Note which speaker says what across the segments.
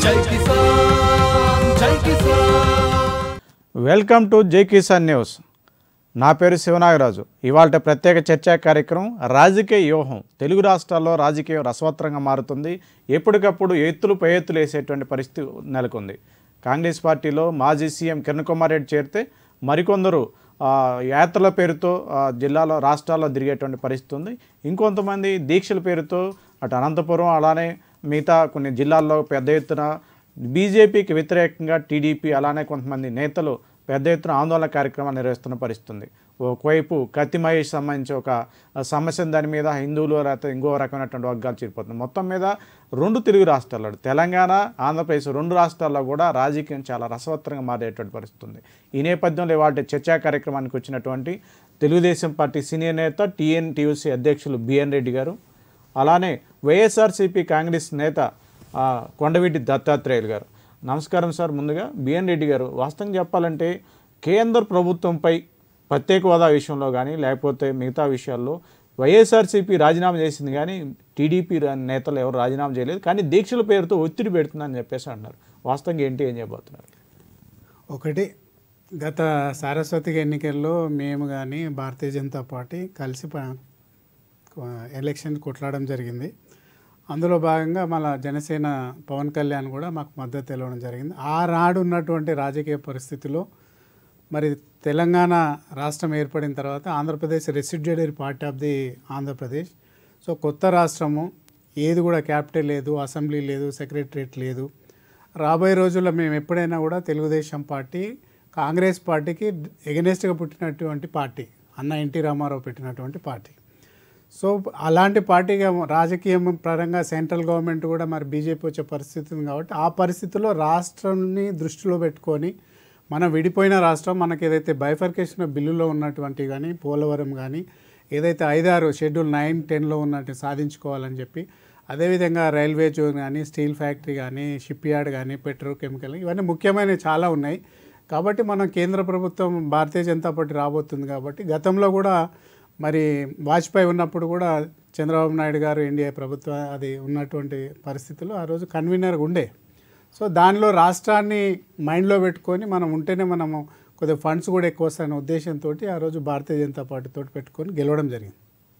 Speaker 1: జై కిసాన్ జై Kisan
Speaker 2: welcome to జై కిసాన్ న్యూస్ నా పేరు శివనాగరాజు ఇవాళ ప్రత్యేక చర్చా కార్యక్రమం రాజకీయ వ్యూహం తెలుగు రాష్ట్రాల్లో రాజకీయం రసవత్రంగా మారుతుంది ఎప్పటికప్పుడు ఎత్తులు పై ఎత్తులు వేసేటువంటి పరిస్థితి నెలకొంది కాంగ్రెస్ పార్టీలో మాజీ సీఎం కిరణ్ కుమార్ రెడ్డి చేరితే మరికొందరు ఆ, యాత్రల పేరుతో ఆ, జిల్లాలో రాష్ట్రాల్లో తిరిగేటువంటి పరిస్థితి ఉంది ఇంకొంతమంది దీక్షల పేరుతో అటు అనంతపురం అలానే మిగతా కొన్ని జిల్లాల్లో పెద్ద ఎత్తున బీజేపీకి వ్యతిరేకంగా టీడీపీ అలానే కొంతమంది నేతలు పెద్ద ఎత్తున ఆందోళన కార్యక్రమాలు నిర్వహిస్తున్న పరిస్థితి ఉంది ఒకవైపు కత్తి మహేష్ సంబంధించి ఒక సమస్య దాని మీద హిందువులు లేకపోతే ఇంకో రకమైనటువంటి వర్గాలు చేరిపోతుంది మొత్తం మీద రెండు తెలుగు రాష్ట్రాల్లో తెలంగాణ ఆంధ్రప్రదేశ్ రెండు రాష్ట్రాల్లో కూడా రాజకీయం చాలా రసవత్తరంగా మారేటువంటి పరిస్థితి ఉంది ఈ నేపథ్యంలో ఇవాళ చర్చా కార్యక్రమానికి వచ్చినటువంటి తెలుగుదేశం పార్టీ సీనియర్ నేత టీఎన్టీయూసీ అధ్యక్షులు బిఎన్ రెడ్డి గారు అలానే వైఎస్ఆర్సీపీ కాంగ్రెస్ నేత ఆ, కొండవీటి దత్తాత్రేయులు గారు నమస్కారం సార్ ముందుగా బిఎన్ రెడ్డి గారు వాస్తవంగా చెప్పాలంటే కేంద్ర ప్రభుత్వంపై ప్రత్యేక హోదా విషయంలో కానీ లేకపోతే మిగతా విషయాల్లో వైఎస్ఆర్సీపీ రాజీనామా చేసింది కానీ టీడీపీ రా- నేతలు ఎవరు రాజీనామా చేయలేదు కానీ దీక్షల పేరుతో ఒత్తిడి పెడుతుందని చెప్పేసి అంటున్నారు వాస్తవంగా ఏంటి ఏం చేయబోతున్నారు
Speaker 3: ఒకటి గత సారస్వతిక ఎన్నికల్లో మేము కానీ భారతీయ జనతా పార్టీ కలిసి ప- ఎలక్షన్ కొట్లాడడం జరిగింది అందులో భాగంగా మన జనసేన పవన్ కళ్యాణ్ కూడా మాకు మద్దతు తెలవడం జరిగింది ఆ నాడు ఉన్నటువంటి రాజకీయ పరిస్థితిలో మరి తెలంగాణ రాష్ట్రం ఏర్పడిన తర్వాత Andhra Pradesh residuary part of the Andhra Pradesh so కొత్త రాష్ట్రము ఏది కూడా క్యాపిటల్ లేదు అసెంబ్లీ లేదు సెక్రటరియట్ లేదు రాబోయే రోజుల్లో మేము ఎప్పుడైనా కూడా తెలుగుదేశం పార్టీ కాంగ్రెస్ పార్టీకి ఎగనెస్ట్గా పుట్టినటువంటి పార్టీ అన్న ఎన్టీ రామారావు పెట్టినటువంటి పార్టీ సో అలాంటి పార్టీగా రాజకీయం పరంగా సెంట్రల్ గవర్నమెంట్ కూడా మరి బీజేపీ వచ్చే పరిస్థితి ఉంది కాబట్టి ఆ పరిస్థితిలో రాష్ట్రాన్ని దృష్టిలో పెట్టుకొని మనం విడిపోయిన రాష్ట్రం మనకి ఏదైతే బైఫర్కేషన్ బిల్లులో ఉన్నటువంటి కానీ పోలవరం కానీ ఏదైతే ఐదారు షెడ్యూల్ నైన్ టెన్లో ఉన్నట్టు సాధించుకోవాలని చెప్పి అదేవిధంగా రైల్వే జోన్ కానీ స్టీల్ ఫ్యాక్టరీ కానీ షిప్ యార్డ్ కానీ పెట్రోకెమికల్ ఇవన్నీ ముఖ్యమైనవి చాలా ఉన్నాయి కాబట్టి మనం కేంద్ర ప్రభుత్వం భారతీయ జనతా పార్టీ రాబోతుంది కాబట్టి గతంలో కూడా మరి వాజ్పేయి ఉన్నప్పుడు కూడా చంద్రబాబు నాయుడు గారు ఎన్డీఏ ప్రభుత్వం అది ఉన్నటువంటి పరిస్థితుల్లో ఆ రోజు కన్వీనర్గా ఉండే సో దానిలో రాష్ట్రాన్ని మైండ్లో పెట్టుకొని మనం ఉంటేనే మనము కొద్దిగా ఫండ్స్ కూడా ఎక్కువ వస్తాయనే ఉద్దేశంతో ఆ రోజు భారతీయ జనతా పార్టీతో పెట్టుకొని గెలవడం జరిగింది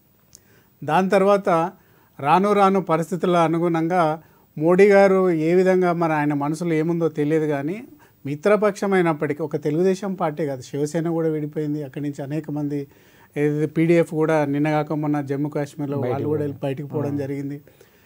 Speaker 3: దాని తర్వాత రాను రాను పరిస్థితుల అనుగుణంగా మోడీ గారు ఏ విధంగా మరి ఆయన మనసులో ఏముందో తెలియదు కానీ మిత్రపక్షమైనప్పటికీ ఒక తెలుగుదేశం పార్టీ కాదు శివసేన కూడా విడిపోయింది అక్కడి నుంచి అనేక మంది ఏదైతే పీడిఎఫ్ కూడా నిన్నగాక మొన్న జమ్మూ కాశ్మీర్లో వాళ్ళు కూడా వెళ్ళి బయటికి పోవడం జరిగింది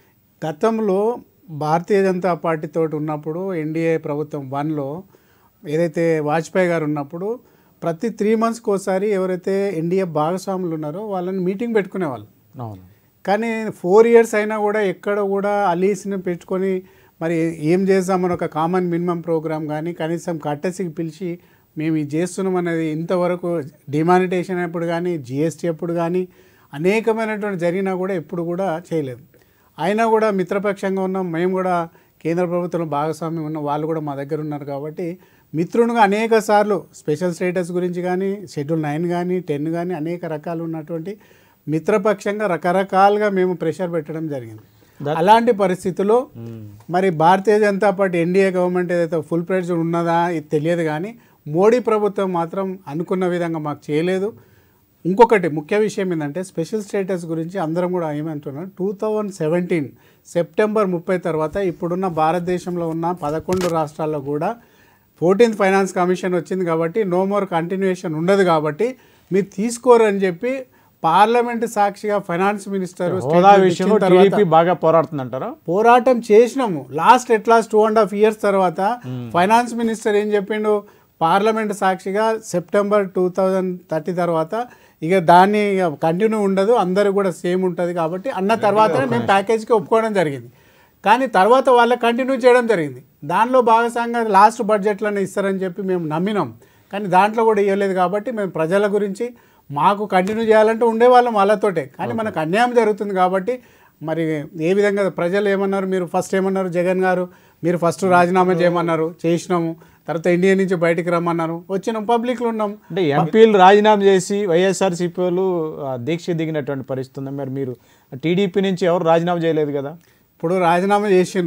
Speaker 3: గతంలో భారతీయ జనతా పార్టీతో ఉన్నప్పుడు ఎన్డీఏ ప్రభుత్వం వన్లో ఏదైతే వాజ్పేయి గారు ఉన్నప్పుడు ప్రతి త్రీ మంత్స్కి ఒకసారి ఎవరైతే ఎన్డీఏ భాగస్వాములు ఉన్నారో వాళ్ళని మీటింగ్ పెట్టుకునేవాళ్ళు
Speaker 2: అవును
Speaker 3: కానీ ఫోర్ ఇయర్స్ అయినా కూడా ఎక్కడ కూడా అలీస్ని పెట్టుకొని మరి ఏం చేద్దామని ఒక కామన్ మినిమం ప్రోగ్రామ్ కానీ కనీసం కట్టసికి పిలిచి మేము ఇది చేస్తున్నాం అనేది ఇంతవరకు డిమానిటేషన్ అప్పుడు కానీ జిఎస్టీ అప్పుడు కానీ అనేకమైనటువంటి జరిగినా కూడా ఎప్పుడు కూడా చేయలేదు అయినా కూడా మిత్రపక్షంగా ఉన్నాం మేము కూడా కేంద్ర ప్రభుత్వంలో భాగస్వామ్యం ఉన్నాం వాళ్ళు కూడా మా దగ్గర ఉన్నారు కాబట్టి మిత్రునిగా అనేక సార్లు స్పెషల్ స్టేటస్ గురించి కానీ షెడ్యూల్ నైన్ కానీ టెన్ కానీ అనేక రకాలు ఉన్నటువంటి మిత్రపక్షంగా రకరకాలుగా మేము ప్రెషర్ పెట్టడం జరిగింది అలాంటి పరిస్థితుల్లో మరి Bharatiya Janata party NDA government ఏదైతే ఫుల్ ప్రెషర్ ఉన్నదా ఇది తెలియదు కానీ మోడీ ప్రభుత్వం మాత్రం అనుకున్న విధంగా మాకు చేయలేదు ఇంకొకటి ముఖ్య విషయం ఏంటంటే స్పెషల్ స్టేటస్ గురించి అందరం కూడా ఏమంటున్నారు టూ థౌజండ్ సెవెంటీన్ సెప్టెంబర్ ముప్పై తర్వాత ఇప్పుడున్న భారతదేశంలో ఉన్న పదకొండు రాష్ట్రాల్లో కూడా ఫోర్టీన్త్ ఫైనాన్స్ కమిషన్ వచ్చింది కాబట్టి నో మోర్ కంటిన్యూషన్ ఉండదు కాబట్టి మీరు తీసుకోరని చెప్పి పార్లమెంట్ సాక్షిగా ఫైనాన్స్ మినిస్టర్
Speaker 2: హోదా విషయంలో టీడీపీ బాగా పోరాడుతుందంటారా
Speaker 3: పోరాటం చేసినాము last at last two and half years తర్వాత ఫైనాన్స్ మినిస్టర్ ఏం చెప్పిండు పార్లమెంట్ సాక్షిగా సెప్టెంబర్ టూ థౌజండ్ థర్టీ తర్వాత ఇక దాన్ని కంటిన్యూ ఉండదు అందరూ కూడా సేమ్ ఉంటుంది కాబట్టి అన్న తర్వాతనే మేము ప్యాకేజ్కి ఒప్పుకోవడం జరిగింది కానీ తర్వాత వాళ్ళకి కంటిన్యూ చేయడం జరిగింది దానిలో భాగస్వామ్యంగా లాస్ట్ బడ్జెట్లోనే ఇస్తారని చెప్పి మేము నమ్మినాం కానీ దాంట్లో కూడా ఇవ్వలేదు కాబట్టి మేము ప్రజల గురించి మాకు కంటిన్యూ చేయాలంటే ఉండేవాళ్ళం వాళ్ళతోటే కానీ మనకు అన్యాయం జరుగుతుంది కాబట్టి మరి ఏ విధంగా ప్రజలు ఏమన్నారు మీరు ఫస్ట్ ఏమన్నారు జగన్ గారు మీరు ఫస్ట్ రాజీనామా చేయమన్నారు చేసినాము తర్వాత ఇండియా నుంచి బయటికి రమ్మన్నారు వచ్చినాం పబ్లిక్లో ఉన్నాం
Speaker 2: అంటే ఎంపీలు రాజీనామా చేసి వైఎస్ఆర్సీపీ వాళ్ళు ఆ, దీక్ష దిగినటువంటి పరిస్థితి ఉంది మరి మీరు టీడీపీ నుంచి ఎవరు రాజీనామా చేయలేదు కదా
Speaker 3: ఇప్పుడు రాజీనామా చేసిండ్రు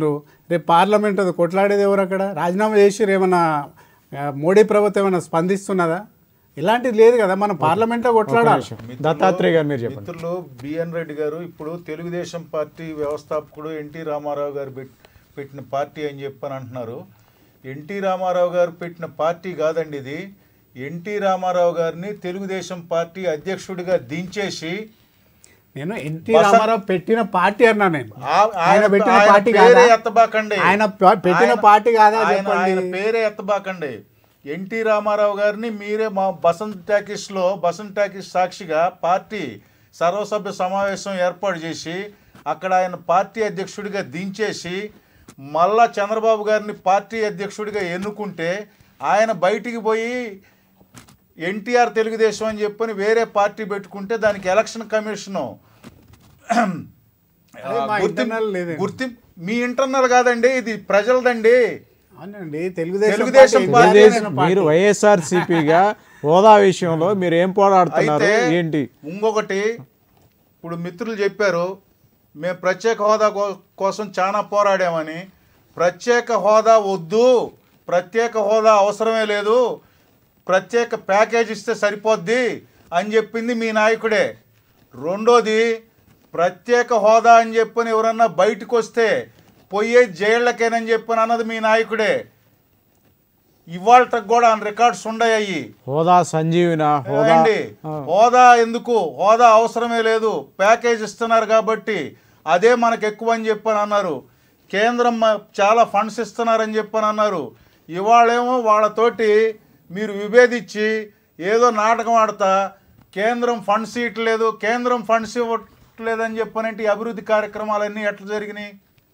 Speaker 3: రేపు పార్లమెంట్ అది కొట్లాడేది ఎవరు అక్కడ రాజీనామా చేసి ఏమన్నా ఆ, మోడీ ప్రభుత్వం ఏమైనా స్పందిస్తున్నదా ఇలాంటిది లేదు కదా మనం పార్లమెంట్లో కొట్లాడాలి
Speaker 2: దత్తాత్రేయ గారు మీరు చెప్పండి
Speaker 4: మిత్రులు బిఎన్ రెడ్డి గారు ఇప్పుడు తెలుగుదేశం పార్టీ వ్యవస్థాపకుడు ఎన్టీ రామారావు గారు పెట్- పెట్టిన పార్టీ అని చెప్పని అంటున్నారు ఎన్టీ రామారావు గారు పెట్టిన పార్టీ కాదండి ఇది ఎన్టీ రామారావు గారిని తెలుగుదేశం పార్టీ అధ్యక్షుడిగా దించేసి
Speaker 3: నేను ఎన్టీ
Speaker 4: బస-
Speaker 3: రామారావు పెట్టిన పార్టీ అన్నా నేను
Speaker 4: ఆ-
Speaker 3: ఆయన పెట్టిన
Speaker 4: ఆయన
Speaker 3: పార్టీ
Speaker 4: పేరే
Speaker 3: కాదా
Speaker 4: ఎత్తబాకండి
Speaker 3: ఆయన ప- పెట్టిన
Speaker 4: ఆయన-
Speaker 3: పార్టీ కాదా
Speaker 4: ఆయన-
Speaker 3: చెప్పండి
Speaker 4: ఆయన పేరే ఎత్తబాకండి ఎన్టీ రామారావు గారిని మీరే మా బసంత్ టాకీస్ లో బసంత్ టాకీస్ సాక్షిగా పార్టీ సర్వసభ్య సమావేశం ఏర్పాటు చేసి అక్కడ ఆయన పార్టీ అధ్యక్షుడిగా దించేసి మళ్ళా చంద్రబాబు గారిని పార్టీ అధ్యక్షుడిగా ఎన్నుకుంటే ఆయన బయటికి పోయి ఎన్టీఆర్ తెలుగుదేశం అని చెప్పని వేరే పార్టీ పెట్టుకుంటే దానికి ఎలక్షన్ కమిషను
Speaker 3: అదే మా internal లేదండి.
Speaker 4: గుర్తి మీ ఇంటర్నల్ కాదండి ఇది ప్రజలదండి
Speaker 3: అవునండి Telugu Desam
Speaker 4: Telugu Desam
Speaker 3: party
Speaker 4: party
Speaker 3: NTR
Speaker 2: Telugu Desam
Speaker 3: party.
Speaker 2: మీరు వైఎస్ఆర్ సిపిగా హోదా విషయంలో మీరు ఏం పోరాడుతున్నారు
Speaker 4: అయితే
Speaker 2: ఏంటి
Speaker 4: ఇంకొకటి ఇప్పుడు మిత్రులు చెప్పారు మేము ప్రత్యేక హోదా కో- కోసం చాలా పోరాడామని ప్రత్యేక హోదా వద్దు ప్రత్యేక హోదా అవసరమే లేదు ప్రత్యేక ప్యాకేజ్ ఇస్తే సరిపోద్ది అని చెప్పింది మీ నాయకుడే రెండోది ప్రత్యేక హోదా అని చెప్పని ఎవరన్నా బయటకు వస్తే పోయే జైళ్ళకేనని చెప్పని అన్నది మీ నాయకుడే ఇవాళకి కూడా రికార్డ్స్ ఉండయి
Speaker 2: హోదా సంజీవిన హోదా
Speaker 4: ఏండి
Speaker 2: ఆ,
Speaker 4: హోదా ఎందుకు హోదా అవసరమే లేదు ప్యాకేజ్ ఇస్తున్నారు కాబట్టి అదే మనకు ఎక్కువ అని చెప్పని అన్నారు కేంద్రం మ- చాలా ఫండ్స్ ఇస్తున్నారని చెప్పని అన్నారు ఇవాళేమో వాళ్ళతోటి మీరు విభేదించి ఏదో నాటకం ఆడతా కేంద్రం ఫండ్స్ ఇవ్వట్లేదు కేంద్రం ఫండ్స్ ఇవ్వట్లేదని చెప్పనంటే ఈ అభివృద్ధి కార్యక్రమాలన్నీ ఎట్లా జరిగినాయి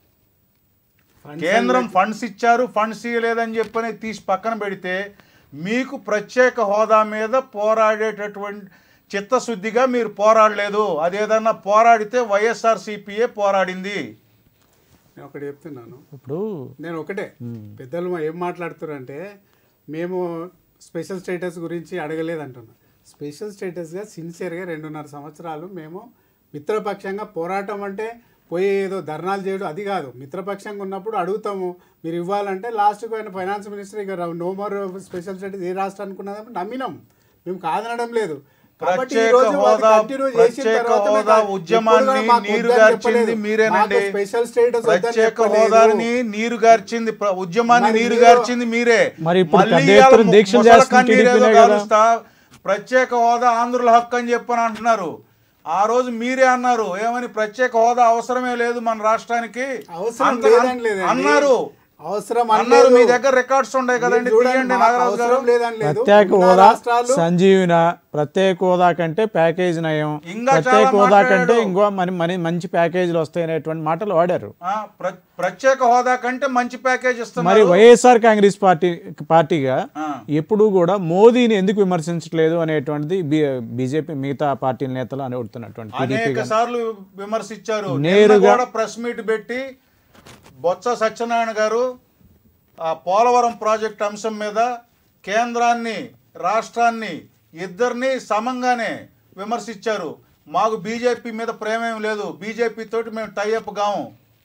Speaker 3: Funds
Speaker 4: కేంద్రం ఫండ్స్ ఇచ్చారు ఫండ్స్ ఇవ్వలేదని చెప్పని తీసి పక్కన పెడితే మీకు ప్రత్యేక హోదా మీద పోరాడేటటువంటి చిత్తశుద్ధిగా మీరు పోరాడలేదు అదేదన్నా పోరాడితే వైఎస్ఆర్ సిపిఏ పోరాడింది
Speaker 3: నేను ఒకటి చెప్తున్నాను
Speaker 2: ఇప్పుడు
Speaker 3: నేను ఒకటే పెద్దలు మా ఏం మాట్లాడుతారంటే మేము స్పెషల్ స్టేటస్ గురించి అడగలేదు అంటున్నా స్పెషల్ స్టేటస్గా సిన్సియర్గా రెండున్నర సంవత్సరాలు మేము మిత్రపక్షంగా పోరాటం అంటే పోయి ఏదో ధర్నాలు చేయడం అది కాదు మిత్రపక్షంగా ఉన్నప్పుడు అడుగుతాము మీరు ఇవ్వాలంటే లాస్ట్కి ఆయన ఫైనాన్స్ మినిస్టర్ ఇక నో మోర్ స్పెషల్ స్టేటస్ ఏ రాష్ట్రానికి ఉన్నదని నమ్మినాం మేము కాదనడం లేదు కాబట్టి ఈ
Speaker 4: ప్రత్యేక
Speaker 3: రోజు వాళ్ళు
Speaker 4: హోదా
Speaker 3: continue చేసిన
Speaker 4: ప్రత్యేక
Speaker 3: తర్వాత మేము
Speaker 4: హోదా
Speaker 3: ఎప్పుడు
Speaker 4: ఉద్యమాన్ని
Speaker 3: కూడా మాకు
Speaker 4: నీరు
Speaker 3: వద్దని
Speaker 4: గార్చింది
Speaker 3: చెప్పలేదు.
Speaker 4: మీరేనండి
Speaker 3: మాకు స్పెషల్ స్టేటస్ వద్దని
Speaker 4: ప్రత్యేక
Speaker 3: చెప్పలేదు.
Speaker 4: హోదాని నీరు గార్చింది ప్ర- ఉద్యమాన్ని
Speaker 3: మరి
Speaker 4: నీరు
Speaker 3: మీరు-
Speaker 4: గార్చింది మీరే
Speaker 2: మరి ఇప్పుడు
Speaker 4: మళ్ళీ
Speaker 2: పెద్ద
Speaker 4: ఇవాళ
Speaker 2: ఎత్తున దీక్షలు
Speaker 4: ముసలి
Speaker 2: చేస్తున్న
Speaker 4: కన్నీరు ఏదో
Speaker 2: టీడీపీనే కదా.
Speaker 4: గారుస్తా ప్రత్యేక హోదా ఆంధ్రుల హక్కు అని చెప్పని అంటున్నారు ఆ రోజు మీరే అన్నారు ఏమని ప్రత్యేక హోదా అవసరమే లేదు మన రాష్ట్రానికి
Speaker 3: అవసరం
Speaker 4: అంత-
Speaker 3: లేదని లేదండి.
Speaker 4: అన్నారు
Speaker 3: అవసరం
Speaker 4: అన్నారు మీ
Speaker 3: అనలేదు.
Speaker 4: దగ్గర రికార్డ్స్ ఉన్నాయి కదండి
Speaker 3: మీరు చూడండి,
Speaker 4: తీయండి
Speaker 3: మాకు
Speaker 4: నాగరాజు గారు
Speaker 3: అవసరం లేదని లేదు.
Speaker 2: ప్రత్యేక
Speaker 3: ఉన్న
Speaker 2: హోదా
Speaker 3: రాష్ట్రాలు
Speaker 2: సంజీవిన ప్రత్యేక హోదా కంటే ప్యాకేజ్ నయం
Speaker 4: ఇంకా
Speaker 2: ప్రత్యేక
Speaker 4: చాలా
Speaker 2: హోదా కంటే
Speaker 4: మాట్లాడాడు.
Speaker 2: ఇంకో మరి మరి మంచి ప్యాకేజీలు వస్తాయనేటువంటి మాటలు వాడారు
Speaker 4: ఆ, ప్ర- ప్రత్యేక హోదా కంటే మంచి ప్యాకేజ్
Speaker 2: మరి
Speaker 4: ఇస్తున్నారు
Speaker 2: వైఎస్ఆర్ కాంగ్రెస్ పార్టీ పార్టీగా
Speaker 4: ఆ.
Speaker 2: ఎప్పుడూ కూడా మోదీని ఎందుకు విమర్శించట్లేదు అనేటువంటిది బీజేపీ మిగతా పార్టీల నేతలు అని అడుగుతున్నటువంటి టీడీపీ
Speaker 4: అనేక సార్లు విమర్శించారు
Speaker 2: నేరుగా-
Speaker 4: నిన్న కూడా ప్రెస్ మీట్ పెట్టి బొత్స సత్యనారాయణ గారు ఆ పోలవరం ప్రాజెక్ట్ అంశం మీద కేంద్రాన్ని రాష్ట్రాన్ని ఇద్దరిని సమంగానే విమర్శించారు మాకు బీజేపీ మీద ప్రేమేం లేదు బీజేపీ తోటి మేము టైఅప్ కాము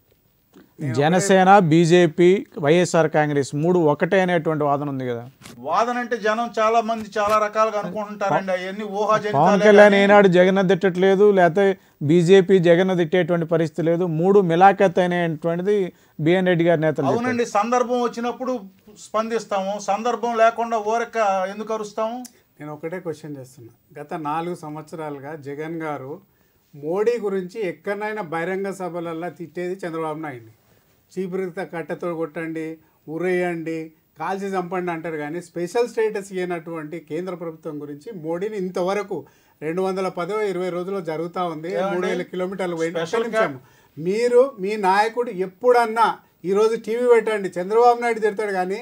Speaker 2: జనసేన బీజేపీ వైఎస్ఆర్ కాంగ్రెస్ మూడు ఒకటే అనేటువంటి వాదన ఉంది కదా
Speaker 4: వాదన అంటే జనం చాలా మంది చాలా రకాలుగా అనుకుంటుంటారండి అవన్నీ
Speaker 2: పవన్
Speaker 4: ఊహాజనితాలే
Speaker 2: కళ్యాణ్
Speaker 4: కానీ
Speaker 2: ఏనాడు జగన్ తిట్టట్లేదు లేకపోతే బీజేపీ జగన్ తిట్టేటువంటి పరిస్థితి లేదు మూడు మిలాఖత్ అనేటువంటిది బిఎన్ రెడ్డి గారి నేతలు చెప్పారు.
Speaker 4: అవునండి సందర్భం వచ్చినప్పుడు స్పందిస్తాము సందర్భం లేకుండా ఊరక ఎందుకు అరుస్తాము
Speaker 3: నేను ఒకటే క్వశ్చన్ చేస్తున్నా గత నాలుగు సంవత్సరాలుగా జగన్ గారు మోడీ గురించి ఎక్కడైనా బహిరంగ సభలల్లో తిట్టేది చంద్రబాబు నాయుడిని చీపురిత కట్టెతో కొట్టండి ఉరేయండి కాల్చి చంపండి అంటారు కానీ స్పెషల్ స్టేటస్ ఇవ్వనటువంటి కేంద్ర ప్రభుత్వం గురించి మోడీని ఇంతవరకు రెండు వందల పదో ఇరవై రోజుల్లో జరుగుతూ ఉంది మూడు వేల కిలోమీటర్లు పోయిన ఒక్క
Speaker 4: స్పెషల్
Speaker 3: నిమిషం. మీరు మీ నాయకుడు ఎప్పుడన్నా ఈరోజు టీవీ పెట్టండి చంద్రబాబు నాయుడు తిడతాడు కానీ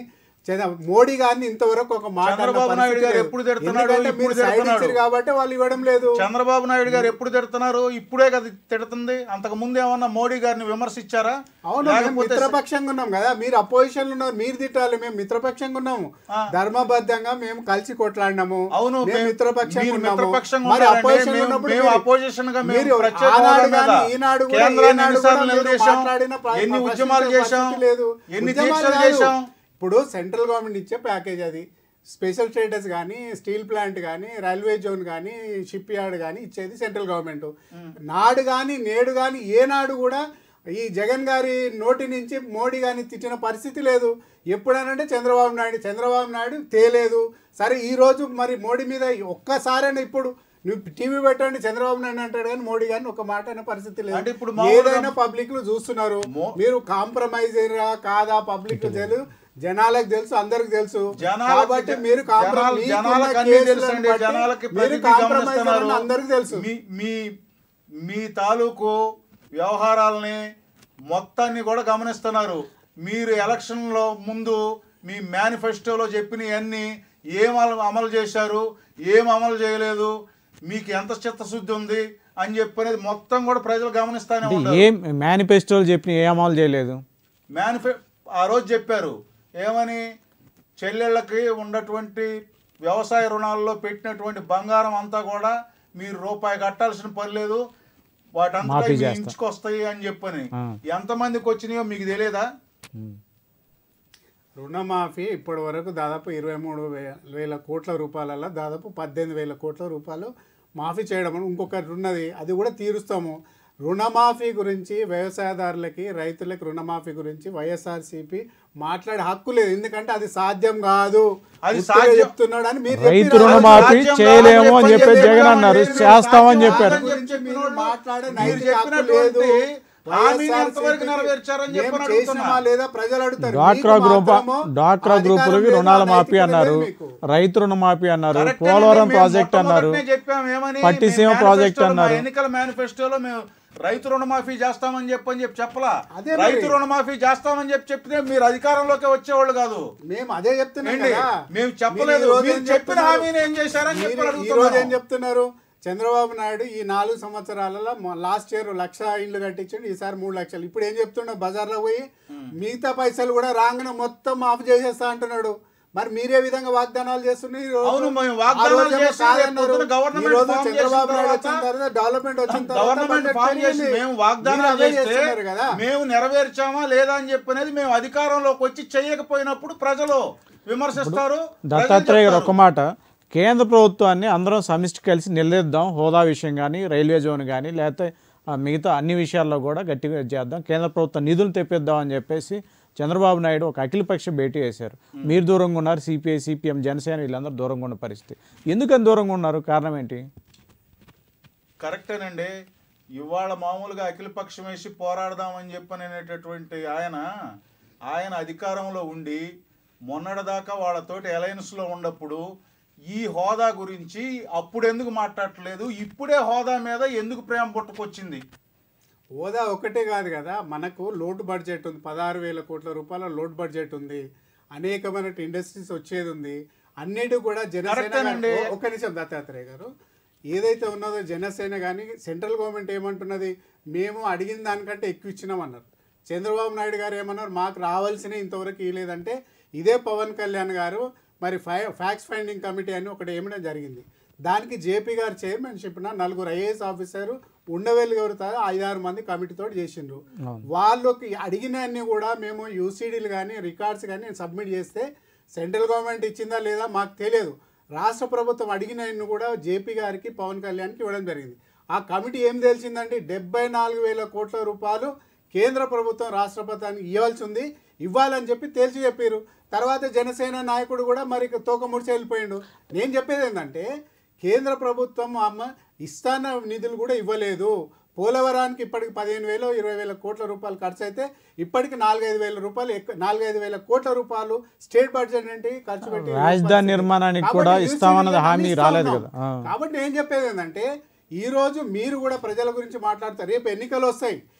Speaker 3: చంద్ర- మోడీ గారిని ఇంతవరకు ఒక మాట అన్న
Speaker 4: చంద్రబాబు నాయుడు
Speaker 3: పరిస్థితి
Speaker 4: గారు
Speaker 3: లేదు.
Speaker 4: ఎప్పుడు తిడుతున్నాడు,
Speaker 3: ఎందుకంటే
Speaker 4: ఇప్పుడు
Speaker 3: మీరు సైడ్
Speaker 4: తిడుతున్నాడు.
Speaker 3: ఇచ్చారు కాబట్టి వాళ్ళు ఇవ్వడం లేదు
Speaker 4: చంద్రబాబు నాయుడు గారు ఎప్పుడు తిడుతున్నారు ఇప్పుడే కదా తిడుతుంది అంతకు ముందు ఏమన్నా మోడీ గారిని విమర్శించారా
Speaker 3: అవును మేము
Speaker 4: లేకపోతే
Speaker 3: మిత్రపక్షంగా ఉన్నాం కదా మీరు అపోజిషన్ లో ఉన్నారు మీరు తిట్టాలి మేము మిత్రపక్షంగా ఉన్నాము ధర్మబద్ధంగా మేము కలిసి కొట్లాడినాము
Speaker 4: అవును,
Speaker 3: మేము
Speaker 4: మేము-
Speaker 3: మిత్రపక్షంగా
Speaker 4: మీరు
Speaker 3: ఉన్నాము
Speaker 4: మిత్రపక్షంగా
Speaker 3: మరి
Speaker 4: ఉన్నారండి.
Speaker 3: అపోజిషన్
Speaker 4: మేము-
Speaker 3: ఉన్నప్పుడు
Speaker 4: మేము
Speaker 3: మీరు-
Speaker 4: opposition గా మేము
Speaker 3: మీరు
Speaker 4: ప్రత్యేక
Speaker 3: ఆనాడు
Speaker 4: హోదా మీద
Speaker 3: కానీ ఈనాడు కూడా
Speaker 4: కేంద్రాన్ని
Speaker 3: ఏనాడు
Speaker 4: ఎన్నిసార్లు
Speaker 3: కూడా మీరు
Speaker 4: నిలదీశాం?
Speaker 3: మాట్లాడిన ప్ర-
Speaker 4: ఎన్ని
Speaker 3: ప్రశ్నించే
Speaker 4: ఉద్యమాలు చేశాం?
Speaker 3: పరిస్థితి లేదు
Speaker 4: ఎన్ని
Speaker 3: ఉద్యమాలు
Speaker 4: దీక్షలు
Speaker 3: కాదు.
Speaker 4: చేశాం?
Speaker 3: ఇప్పుడు సెంట్రల్ గవర్నమెంట్ ఇచ్చే ప్యాకేజ్ అది స్పెషల్ స్టేటస్ కానీ స్టీల్ ప్లాంట్ కానీ రైల్వే జోన్ కానీ షిప్ యార్డ్ కానీ ఇచ్చేది సెంట్రల్ గవర్నమెంట్ నాడు కానీ నేడు కానీ ఏనాడు కూడా ఈ జగన్ గారి నోటి నుంచి మోడీ గారిని తిట్టిన పరిస్థితి లేదు ఎప్పుడనంటే చంద్రబాబు నాయుడు చంద్రబాబు నాయుడు తేలేదు సరే ఈ రోజు మరి మోడీ మీద ఒక్కసారైనా ఇప్పుడు నువ్వు టీవీ పెట్టండి చంద్రబాబు నాయుడు అంటాడు కానీ మోడీ గారిని ఒక మాట అనే పరిస్థితి
Speaker 4: అంటే
Speaker 3: లేదు
Speaker 4: ఇప్పుడు మామూలుగా-
Speaker 3: ఏదైనా పబ్లిక్ లు చూస్తున్నారు
Speaker 4: మో-
Speaker 3: మీరు కాంప్రమైజ్ అయ్యారా కాదా పబ్లిక్ తెలుసు జనాలకు తెలుసు అందరికి తెలుసు
Speaker 4: జనాలకి-
Speaker 3: కాబట్టి మీరు కాంప్ర-
Speaker 4: జనాలు-
Speaker 3: మీకున్న
Speaker 4: జనాలకు అన్ని
Speaker 3: కేసులను
Speaker 4: తెలుసండి
Speaker 3: బట్టి
Speaker 4: జనాలకి
Speaker 3: మీరు
Speaker 4: ప్రతిదీ
Speaker 3: కాంప్రమైజ్
Speaker 4: గమనిస్తున్నారు
Speaker 3: అయ్యారని అందరికీ తెలుసు
Speaker 4: మీ మీ మీ తాలూకు వ్యవహారాలని మొత్తాన్ని కూడా గమనిస్తున్నారు మీరు ఎలక్షన్లో ముందు మీ మేనిఫెస్టోలో చెప్పినవన్నీ ఏం అమలు అమలు చేశారు ఏం అమలు చేయలేదు మీకు ఎంత చిత్తశుద్ధి ఉంది అని చెప్పనేది మొత్తం కూడా ప్రజలు గమనిస్తానే
Speaker 2: అంటే
Speaker 4: ఉంటారు
Speaker 2: ఏం మేనిఫెస్టోలు చెప్పిన ఏ అమలు చేయలేదు
Speaker 4: మేనిఫె ఆ రోజు చెప్పారు ఏమని చెల్లెళ్ళకి ఉన్నటువంటి వ్యవసాయ రుణాల్లో పెట్టినటువంటి బంగారం అంతా కూడా మీరు రూపాయి కట్టాల్సిన పని లేదు వాటంతా
Speaker 2: మాఫీ
Speaker 4: మీ
Speaker 2: చేస్తా.
Speaker 4: ఇంచుకు వస్తాయి అని చెప్పని
Speaker 2: ఆ.
Speaker 4: ఎంతమందికి వచ్చినాయో మీకు తెలియదా
Speaker 2: ఉమ్.
Speaker 3: రుణమాఫీ ఇప్పటి వరకు దాదాపు ఇరవై మూడు వే- వేల కోట్ల రూపాయలలో దాదాపు పద్దెనిమిది వేల కోట్ల రూపాయలు మాఫీ చేయడం అని ఇంకొకటి ఉన్నది అది కూడా తీరుస్తాము రుణమాఫీ గురించి వ్యవసాయదారులకి రైతులకి రుణమాఫీ గురించి వైఎస్ఆర్సీపీ మాట్లాడే హక్కు లేదు ఎందుకంటే అది సాధ్యం కాదు
Speaker 4: అది
Speaker 3: ఉత్తిగా
Speaker 4: సాధ్యం-
Speaker 3: చెప్తున్నాడు అని మీరు
Speaker 2: రైతు
Speaker 3: చెప్పినారు.
Speaker 2: రుణమాఫీ
Speaker 4: రాజ్యం
Speaker 2: చేయలేము అని
Speaker 4: కాదని
Speaker 2: చెప్పి
Speaker 4: చెప్పి
Speaker 2: జగన్ అన్నారు
Speaker 4: మీరు
Speaker 2: చేస్తామని
Speaker 4: రాజ్యం
Speaker 2: చెప్పారు
Speaker 4: కాదని
Speaker 3: గురించి మీరు మాట్లాడే
Speaker 4: మీరు
Speaker 3: నైతిక హక్కు
Speaker 4: చెప్పినటువంటి
Speaker 3: లేదు.
Speaker 4: హామీని
Speaker 3: వైఎస్ఆర్
Speaker 4: ఎంతవరకు
Speaker 3: సిపికి
Speaker 4: నెరవేర్చారని
Speaker 3: మేము
Speaker 4: చెప్పని
Speaker 3: చేసినామా
Speaker 4: అడుగుతున్నా.
Speaker 3: లేదా ప్రజలు అడుగుతారు
Speaker 2: డ్వాక్రా
Speaker 3: మీకు
Speaker 2: గ్రూప్
Speaker 3: మాత్రము
Speaker 2: డ్వాక్రా
Speaker 3: అధికారం
Speaker 2: గ్రూపులకి
Speaker 3: లేదు,
Speaker 2: రుణాల
Speaker 3: నైతికత
Speaker 2: మాఫీ
Speaker 3: లేదు
Speaker 2: అన్నారు
Speaker 3: మీకు.
Speaker 2: రైతు రుణమాఫీ అన్నారు
Speaker 4: కరెక్ట్
Speaker 2: పోలవరం
Speaker 4: అండి,
Speaker 2: ప్రాజెక్ట్
Speaker 4: మేము
Speaker 2: అన్నారు
Speaker 4: మొట్టమొదటనే చెప్పాం ఏమని
Speaker 2: పట్టిసీమ
Speaker 4: మేము
Speaker 2: ప్రాజెక్ట్
Speaker 4: మేనిఫెస్టోలో,
Speaker 2: అన్నారు.
Speaker 4: మా ఎన్నికల మేనిఫెస్టోలో మేము రైతు రుణమాఫీ చేస్తామని చెప్పని చెప్పి చెప్పలా
Speaker 3: అదే మరి.
Speaker 4: రైతు రుణమాఫీ చేస్తామని చెప్పి చెప్తే మీరు అధికారంలోకి వచ్చేవాళ్ళు కాదు
Speaker 3: మేము అదే చెప్తున్నాం
Speaker 4: ఏంటి?
Speaker 3: కదా
Speaker 4: మేము చెప్పలేదు.
Speaker 3: మీరు ఈ రోజు
Speaker 4: మీరు
Speaker 3: ఏం
Speaker 4: చెప్పిన
Speaker 3: చెప్తున్నారు?
Speaker 4: హామీని ఏం చేశారని చెప్పి
Speaker 3: మీరు ఈ
Speaker 4: అడుగుతున్నాను.
Speaker 3: రోజు ఏం చెప్తున్నారు చంద్రబాబు నాయుడు ఈ నాలుగు సంవత్సరాలలో లాస్ట్ ఇయర్ లక్ష ఇల్లు కట్టించండి ఈసారి మూడు లక్షలు ఇప్పుడు ఏం చెప్తున్నాడు బజార్లో పోయి మిగతా పైసలు కూడా రాగానే మొత్తం మాఫ్ చేసేస్తా అంటున్నాడు మరి మీరే విధంగా వాగ్దానాలు చేస్తున్నారు ఈ రోజు.
Speaker 4: అవును, మేము
Speaker 3: ఆ
Speaker 4: వాగ్దానాలు
Speaker 3: రోజేమో
Speaker 4: చేసి
Speaker 3: కాదన్నారు.
Speaker 4: రేపు పొద్దున గవర్నమెంట్
Speaker 3: ఈ రోజు
Speaker 4: ఫామ్
Speaker 3: చంద్రబాబు
Speaker 4: చేసిన
Speaker 3: నాయుడు
Speaker 4: తర్వాత
Speaker 3: వచ్చిన తర్వాత డెవలప్మెంట్ వచ్చిన తర్వాత
Speaker 4: గవర్నమెంట్
Speaker 3: బడ్జెట్
Speaker 4: ఫామ్ చేసి
Speaker 3: పెరిగింది.
Speaker 4: మేము
Speaker 3: మీరు
Speaker 4: వాగ్దానాలు
Speaker 3: అదే
Speaker 4: చేస్తే
Speaker 3: చేస్తున్నారు కదా
Speaker 4: మేము నెరవేర్చామా లేదా అని చెప్పనేది మేము అధికారంలోకి వచ్చి చేయకపోయినప్పుడు ప్రజలు విమర్శిస్తారు
Speaker 2: దత్తాత్రేయ గారు
Speaker 4: ప్రజలు
Speaker 2: ఒక మాట కేంద్ర ప్రభుత్వాన్ని అందరం సమిష్టి కలిసి నిలదీద్దాం హోదా విషయం కానీ రైల్వే జోన్ కానీ లేకపోతే ఆ, మిగతా అన్ని విషయాల్లో కూడా గట్టిగా చేద్దాం కేంద్ర ప్రభుత్వం నిధులు తెప్పిద్దాం అని చెప్పేసి చంద్రబాబు నాయుడు ఒక అఖిలపక్ష భేటీ చేశారు మీరు దూరంగా ఉన్నారు సిపిఐ సిపిఎం జనసేన వీళ్ళందరూ దూరంగా ఉన్న పరిస్థితి ఎందుకని దూరంగా ఉన్నారు కారణం ఏంటి
Speaker 4: కరెక్టేనండి ఇవాళ మామూలుగా అఖిలపక్షం వేసి పోరాడదామని చెప్పనేటటువంటి ఆయన ఆయన అధికారంలో ఉండి మొన్నటిదాకా వాళ్ళతోటి అలయన్స్లో ఉన్నప్పుడు ఈ హోదా గురించి అప్పుడు ఎందుకు మాట్లాడట్లేదు ఇప్పుడే హోదా మీద ఎందుకు ప్రేమ పుట్టుకొచ్చింది
Speaker 3: హోదా ఒకటే కాదు కదా మనకు లోడ్ బడ్జెట్ ఉంది పదహారు వేల కోట్ల రూపాయల లోడ్ బడ్జెట్ ఉంది అనేకమైన ఇండస్ట్రీస్ వచ్చేది ఉంది అన్నిటి కూడా జనసేన
Speaker 4: కరెక్టేనండి.
Speaker 3: గాని- ఒక్క నిమిషం దత్తాత్రేయ గారు ఏదైతే ఉన్నదో జనసేన కానీ సెంట్రల్ గవర్నమెంట్ ఏమంటున్నది మేము అడిగిన దానికంటే ఎక్కువ ఇచ్చినామన్నారు చంద్రబాబు నాయుడు గారు ఏమన్నారు మాకు రావాల్సిన ఇంతవరకు ఇవ్వలేదంటే ఇదే పవన్ కళ్యాణ్ గారు మరి ఫై ఫ్యాక్స్ ఫైండింగ్ కమిటీ అని ఒకటి ఏమడం జరిగింది దానికి జేపీ గారు చైర్మన్ చెప్పిన నలుగురు ఐఏఎస్ ఆఫీసర్ ఉండవెలుగుతారు ఐదారు మంది కమిటీతో చేసిండ్రు వాళ్ళకి అడిగినన్ని కూడా మేము యూసీడీలు కానీ రికార్డ్స్ కానీ సబ్మిట్ చేస్తే సెంట్రల్ గవర్నమెంట్ ఇచ్చిందా లేదా మాకు తెలియదు రాష్ట్ర ప్రభుత్వం అడిగినన్ని కూడా జేపీ గారికి పవన్ కళ్యాణ్కి ఇవ్వడం జరిగింది ఆ కమిటీ ఏం తెలిసిందండి డెబ్బై నాలుగు వేల కోట్ల రూపాయలు కేంద్ర ప్రభుత్వం రాష్ట్ర ప్రభుత్వానికి ఇవ్వాల్సి ఉంది ఇవ్వాలని చెప్పి తేల్చి చెప్పారు తర్వాత జనసేన నాయకుడు కూడా మరి తోక ముడిచి వెళ్ళిపోయిండు నేను చెప్పేది ఏంటంటే కేంద్ర ప్రభుత్వం అమ్మ ఇస్తాన నిధులు కూడా ఇవ్వలేదు పోలవరానికి ఇప్పటికి పదిహేను వేలు ఇరవై వేల కోట్ల రూపాయలు ఖర్చు అయితే ఇప్పటికి నాలుగైదు వేల రూపాయలు ఎక్కువ నాలుగైదు వేల కోట్ల రూపాయలు స్టేట్ బడ్జెట్ ఏంటి ఖర్చు పెట్టి
Speaker 2: రాజధాని నిర్మాణానికి
Speaker 3: కాబట్టి
Speaker 2: కూడా
Speaker 3: UCD
Speaker 2: ఇస్తామన్నది
Speaker 3: ని
Speaker 2: హామీ
Speaker 3: ఇస్తా
Speaker 2: రాలేదు
Speaker 3: ఉన్నాం.
Speaker 2: కదా. ఆ.
Speaker 3: కాబట్టి నేను చెప్పేది ఏంటంటే ఈ రోజు మీరు కూడా ప్రజల గురించి మాట్లాడతారు రేపు ఎన్నికలు వస్తాయి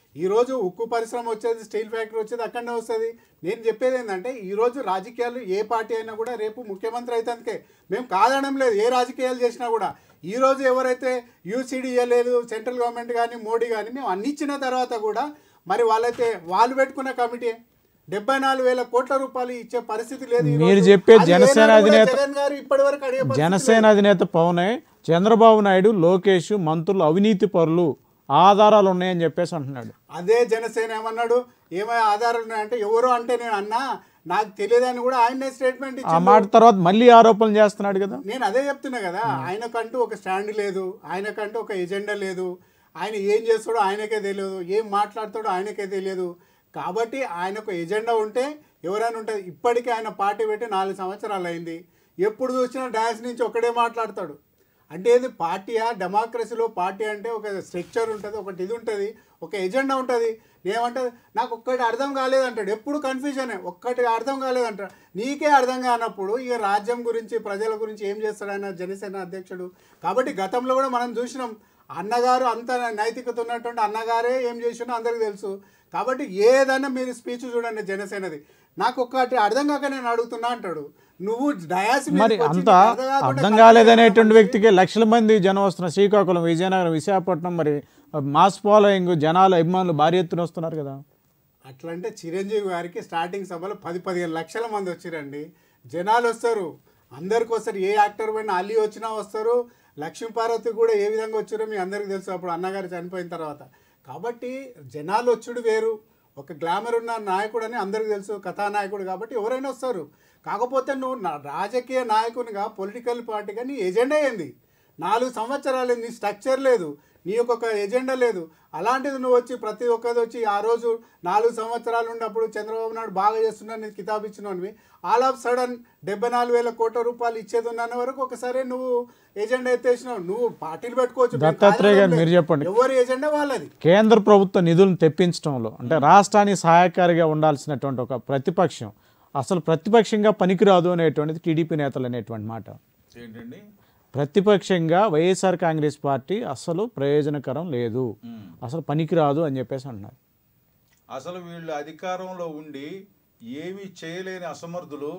Speaker 3: ఈ రోజు ఉక్కు పరిశ్రమ వచ్చేది స్టీల్ ఫ్యాక్టరీ వచ్చేది అక్కడనే వస్తుంది నేను చెప్పేది ఏంటంటే ఈ రోజు రాజకీయాలు ఏ పార్టీ అయినా కూడా రేపు ముఖ్యమంత్రి అయితే మేము కాదనడం లేదు ఏ రాజకీయాలు చేసినా కూడా ఈ రోజు ఎవరైతే యూసీడీ ఇవ్వలేదు సెంట్రల్ గవర్నమెంట్ కానీ మోడీ కానీ మేము అన్ని ఇచ్చిన తర్వాత కూడా మరి వాళ్ళైతే వాళ్ళు పెట్టుకున్న కమిటీ డెబ్బై నాలుగు వేల కోట్ల రూపాయలు ఇచ్చే పరిస్థితి లేదు ఈ
Speaker 2: మీరు
Speaker 3: రోజు.
Speaker 2: చెప్పే
Speaker 3: అది
Speaker 2: జనసేన
Speaker 3: ఏనాడు కూడా
Speaker 2: అధినేత-
Speaker 3: జగన్ గారు ఇప్పటి వరకు అడిగే పరిస్థితి
Speaker 2: జనసేన అధినేత పవనే చంద్రబాబు నాయుడు లోకేష్ మంత్రులు అవినీతి పరులు ఆధారాలు ఉన్నాయని చెప్పేసి అంటున్నాడు
Speaker 3: అదే జనసేన ఏమన్నాడు ఏమైనా ఆధారాలు ఉన్నాయంటే ఎవరో అంటే నేను అన్నా నాకు తెలియదని కూడా ఆయనే స్టేట్మెంట్
Speaker 2: ఆ
Speaker 3: ఇచ్చి
Speaker 2: మాట తర్వాత మళ్ళీ ఆరోపణలు చేస్తున్నాడు కదా
Speaker 3: నేను అదే చెప్తున్నా కదా ఆయనకంటూ ఒక స్టాండ్ లేదు ఆయనకంటూ ఒక ఎజెండా లేదు ఆయన ఏం చేస్తాడో ఆయనకే తెలియదు ఏం మాట్లాడతాడో ఆయనకే తెలియదు కాబట్టి ఆయనకు ఎజెండా ఉంటే ఎవరైనా ఉంటుంది ఇప్పటికీ ఆయన పార్టీ పెట్టి నాలుగు సంవత్సరాలు అయింది ఎప్పుడు చూసినా డాన్స్ నుంచి ఒక్కడే మాట్లాడతాడు అంటే ఏది పార్టీయా డెమోక్రసీలో పార్టీ అంటే ఒక స్ట్రక్చర్ ఉంటుంది ఒకటి ఇది ఉంటుంది ఒక ఎజెండా ఉంటుంది ఏమంటే నాకు ఒక్కటి అర్థం కాలేదంటాడు ఎప్పుడు కన్ఫ్యూజనే ఒక్కటి అర్థం కాలేదంటాడు నీకే అర్థం కానప్పుడు ఇక రాజ్యం గురించి ప్రజల గురించి ఏం చేస్తాడు ఆయన జనసేన అధ్యక్షుడు కాబట్టి గతంలో కూడా మనం చూసినాం అన్నగారు అంత నైతికత ఉన్నటువంటి అన్నగారే ఏం చేసినో అందరికీ తెలుసు కాబట్టి ఏదైనా మీరు స్పీచ్ చూడండి జనసేనది నాకు ఒక్కటి అర్థం కాక నేను అడుగుతున్నా అంటాడు నువ్వు డయాస్ మీదకి
Speaker 2: మరి
Speaker 3: వచ్చి
Speaker 2: అంత
Speaker 3: నీకు అర్థం కాకుండా
Speaker 2: అర్థం
Speaker 3: కరెక్ట్
Speaker 2: కాలేదనేటువంటి
Speaker 3: చెప్పమని
Speaker 2: వ్యక్తికి లక్షల మంది జనం వస్తున్నారు శ్రీకాకుళం విజయనగరం విశాఖపట్నం మరి మాస్ ఫాలోయింగ్ జనాలు అభిమానులు భారీ ఎత్తున వస్తున్నారు కదా
Speaker 3: అట్లంటే చిరంజీవి గారికి స్టార్టింగ్ సభలో పది పదిహేను లక్షల మంది వచ్చారండి జనాలు వస్తారు అందరికి వస్తారు ఏ యాక్టర్ పైన అల్లి వచ్చినా వస్తారు లక్ష్మీపార్వతి కూడా ఏ విధంగా వచ్చారో మీ అందరికీ తెలుసు అప్పుడు అన్నగారు చనిపోయిన తర్వాత కాబట్టి జనాలు వచ్చుడు వేరు ఒక గ్లామర్ ఉన్న నాయకుడు అని అందరికీ తెలుసు కథానాయకుడు కాబట్టి ఎవరైనా వస్తారు కాకపోతే నువ్వు నా రాజకీయ నాయకునిగా పొలిటికల్ పార్టీగా నీ ఎజెండా ఏంది నాలుగు సంవత్సరాలు నీ స్ట్రక్చర్ లేదు నీ యొక్క ఒక ఎజెండా లేదు అలాంటిది నువ్వు వచ్చి ప్రతి ఒక్కది వచ్చి ఆ రోజు నాలుగు సంవత్సరాలు ఉన్నప్పుడు చంద్రబాబు నాయుడు బాగా చేస్తున్నాను నీకు కితాబ్ ఇచ్చినవి ఆల్ ఆఫ్ సడన్ డెబ్బై నాలుగు వేల కోట్ల రూపాయలు ఇచ్చేది ఉన్న వరకు ఒకసారి నువ్వు ఎజెండా ఎత్తేసినావు నువ్వు పార్టీలు పెట్టుకోవచ్చు మేము
Speaker 2: దత్తాత్రేయ గారు
Speaker 3: కాదనడం
Speaker 2: మీరు
Speaker 3: లేదు.
Speaker 2: చెప్పండి.
Speaker 3: ఎవరి ఎజెండా వాళ్ళది
Speaker 2: కేంద్ర ప్రభుత్వ నిధులను తెప్పించడంలో అంటే రాష్ట్రానికి సహాయకారిగా ఉండాల్సినటువంటి ఒక ప్రతిపక్షం అసలు ప్రతిపక్షంగా పనికిరాదు అనేటువంటిది టీడీపీ నేతలు అనేటువంటి మాట
Speaker 4: ఏంటండి
Speaker 2: ప్రతిపక్షంగా వైఎస్ఆర్ కాంగ్రెస్ పార్టీ అసలు ప్రయోజనకరం లేదు అసలు పనికిరాదు అని చెప్పేసి అంటున్నారు
Speaker 4: అసలు వీళ్ళు అధికారంలో ఉండి ఏమీ చేయలేని అసమర్థులు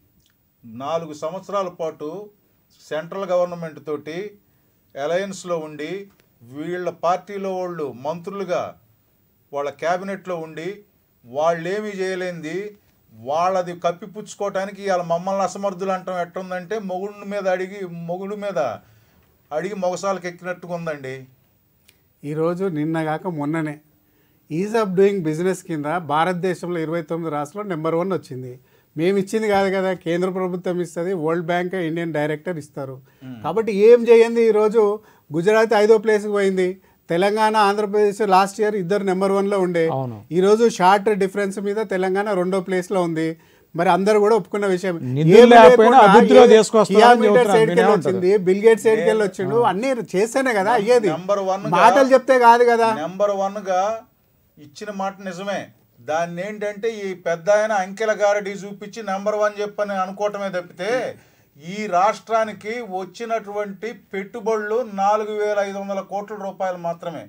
Speaker 4: నాలుగు సంవత్సరాల పాటు సెంట్రల్ గవర్నమెంట్ తోటి అలయన్స్లో ఉండి వీళ్ళ పార్టీలో వాళ్ళు మంత్రులుగా వాళ్ళ క్యాబినెట్లో ఉండి వాళ్ళేమీ చేయలేంది వాళ్ళది కప్పిపుచ్చుకోవటానికి ఇవాళ మమ్మల్ని అసమర్థులు అంటాం ఎట్టుందంటే మొగుడు మీద అడిగి మొగుడు మీద అడిగి మొగసాలకు ఎక్కినట్టుగా ఉందండి
Speaker 3: ఈరోజు నిన్న కాక మొన్ననే ఈజ్ ఆఫ్ డూయింగ్ బిజినెస్ కింద భారతదేశంలో ఇరవై తొమ్మిది రాష్ట్రాల్లో నెంబర్ వన్ వచ్చింది మేము ఇచ్చింది కాదు కదా కేంద్ర ప్రభుత్వం ఇస్తుంది వరల్డ్ బ్యాంక్ ఇండియన్ డైరెక్టర్ ఇస్తారు కాబట్టి ఏం చేయండి ఈరోజు గుజరాత్ ఐదో ప్లేస్కి పోయింది తెలంగాణ ఆంధ్రప్రదేశ్ లాస్ట్ ఇయర్ ఇద్దరు నెంబర్ వన్లో ఉండే
Speaker 2: అవును.
Speaker 3: ఈరోజు షార్ట్ డిఫరెన్స్ మీద తెలంగాణ రెండో ప్లేస్లో ఉంది మరి అందరు కూడా ఒప్పుకున్న విషయం
Speaker 2: నిధులు
Speaker 3: ఏమీ
Speaker 2: లేకపోయినా
Speaker 3: లేకుండా
Speaker 2: అభివృద్ధిలో
Speaker 3: ఏ-
Speaker 2: తీసుకొస్తారని
Speaker 3: కిలోమీటర్
Speaker 2: చెబుతున్నారు.
Speaker 3: సైడ్కి
Speaker 2: మీరేమంటారు?
Speaker 3: వచ్చింది బిల్ గేట్స్ సైడ్కి వెళ్ళి వచ్చిండు అన్ని చేస్తేనే కదా అయ్యేది
Speaker 4: నెంబర్ వన్
Speaker 3: మాటలు చెప్తే కాదు కదా
Speaker 4: నెంబర్ వన్గా ఇచ్చిన మాట నిజమే దాన్ని ఏంటంటే ఈ పెద్ద ఆయన అంకెల గారడి చూపించి నెంబర్ వన్ చెప్పని అనుకోవటమే తప్పితే ఈ రాష్ట్రానికి వచ్చినటువంటి పెట్టుబడులు నాలుగు వేల ఐదు వందల కోట్ల రూపాయలు మాత్రమే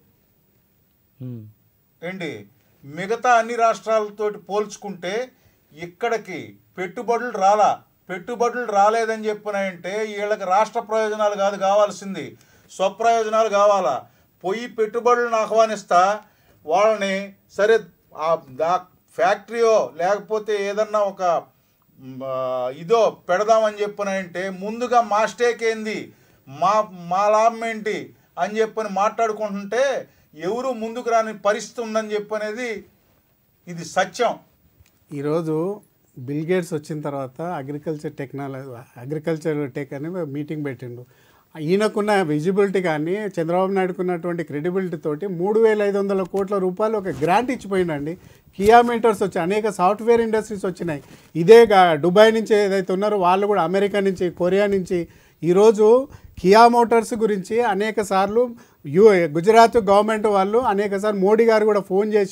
Speaker 2: ఉమ్.
Speaker 4: ఏంటి మిగతా అన్ని రాష్ట్రాలతోటి పోల్చుకుంటే ఇక్కడికి పెట్టుబడులు రాలా పెట్టుబడులు రాలేదని చెప్పినాయంటే వీళ్ళకి రాష్ట్ర ప్రయోజనాలు కాదు కావాల్సింది స్వప్రయోజనాలు కావాలా పోయి పెట్టుబడులను ఆహ్వానిస్తా వాళ్ళని సరే ఆ దా- ఫ్యాక్టరీయో లేకపోతే ఏదన్నా ఒక మ్, ఆ, ఇదో పెడదామని చెప్పినాయంటే ముందుగా మా స్టేక్ ఏంది మా మా లాభం ఏంటి అని చెప్పని మాట్లాడుకుంటుంటే ఎవరు ముందుకు రాని పరిస్థితి ఉందని చెప్పనేది ఇది సత్యం
Speaker 3: ఈరోజు బిల్ గేట్స్ వచ్చిన తర్వాత అగ్రికల్చర్ టెక్నాలజీ అగ్రికల్చర్ టెక్ అని మీటింగ్ పెట్టిండు ఈయనకున్న విజిబిలిటీ కానీ చంద్రబాబు నాయుడుకు ఉన్నటువంటి క్రెడిబిలిటీ తోటి మూడు వేల ఐదు వందల కోట్ల రూపాయలు ఒక గ్రాంట్ ఇచ్చిపోయిండండి కియా మీటర్స్ వచ్చి అనేక సాఫ్ట్వేర్ ఇండస్ట్రీస్ వచ్చినాయి ఇదే గా- దుబాయ్ నుంచి ఏదైతే ఉన్నారో వాళ్ళు కూడా అమెరికా నుంచి కొరియా నుంచి ఈరోజు కియా మోటార్స్ గురించి అనేక సార్లు యూ గుజరాత్ గవర్నమెంట్ వాళ్ళు అనేక సార్లు మోడీ గారు కూడా ఫోన్ చేసి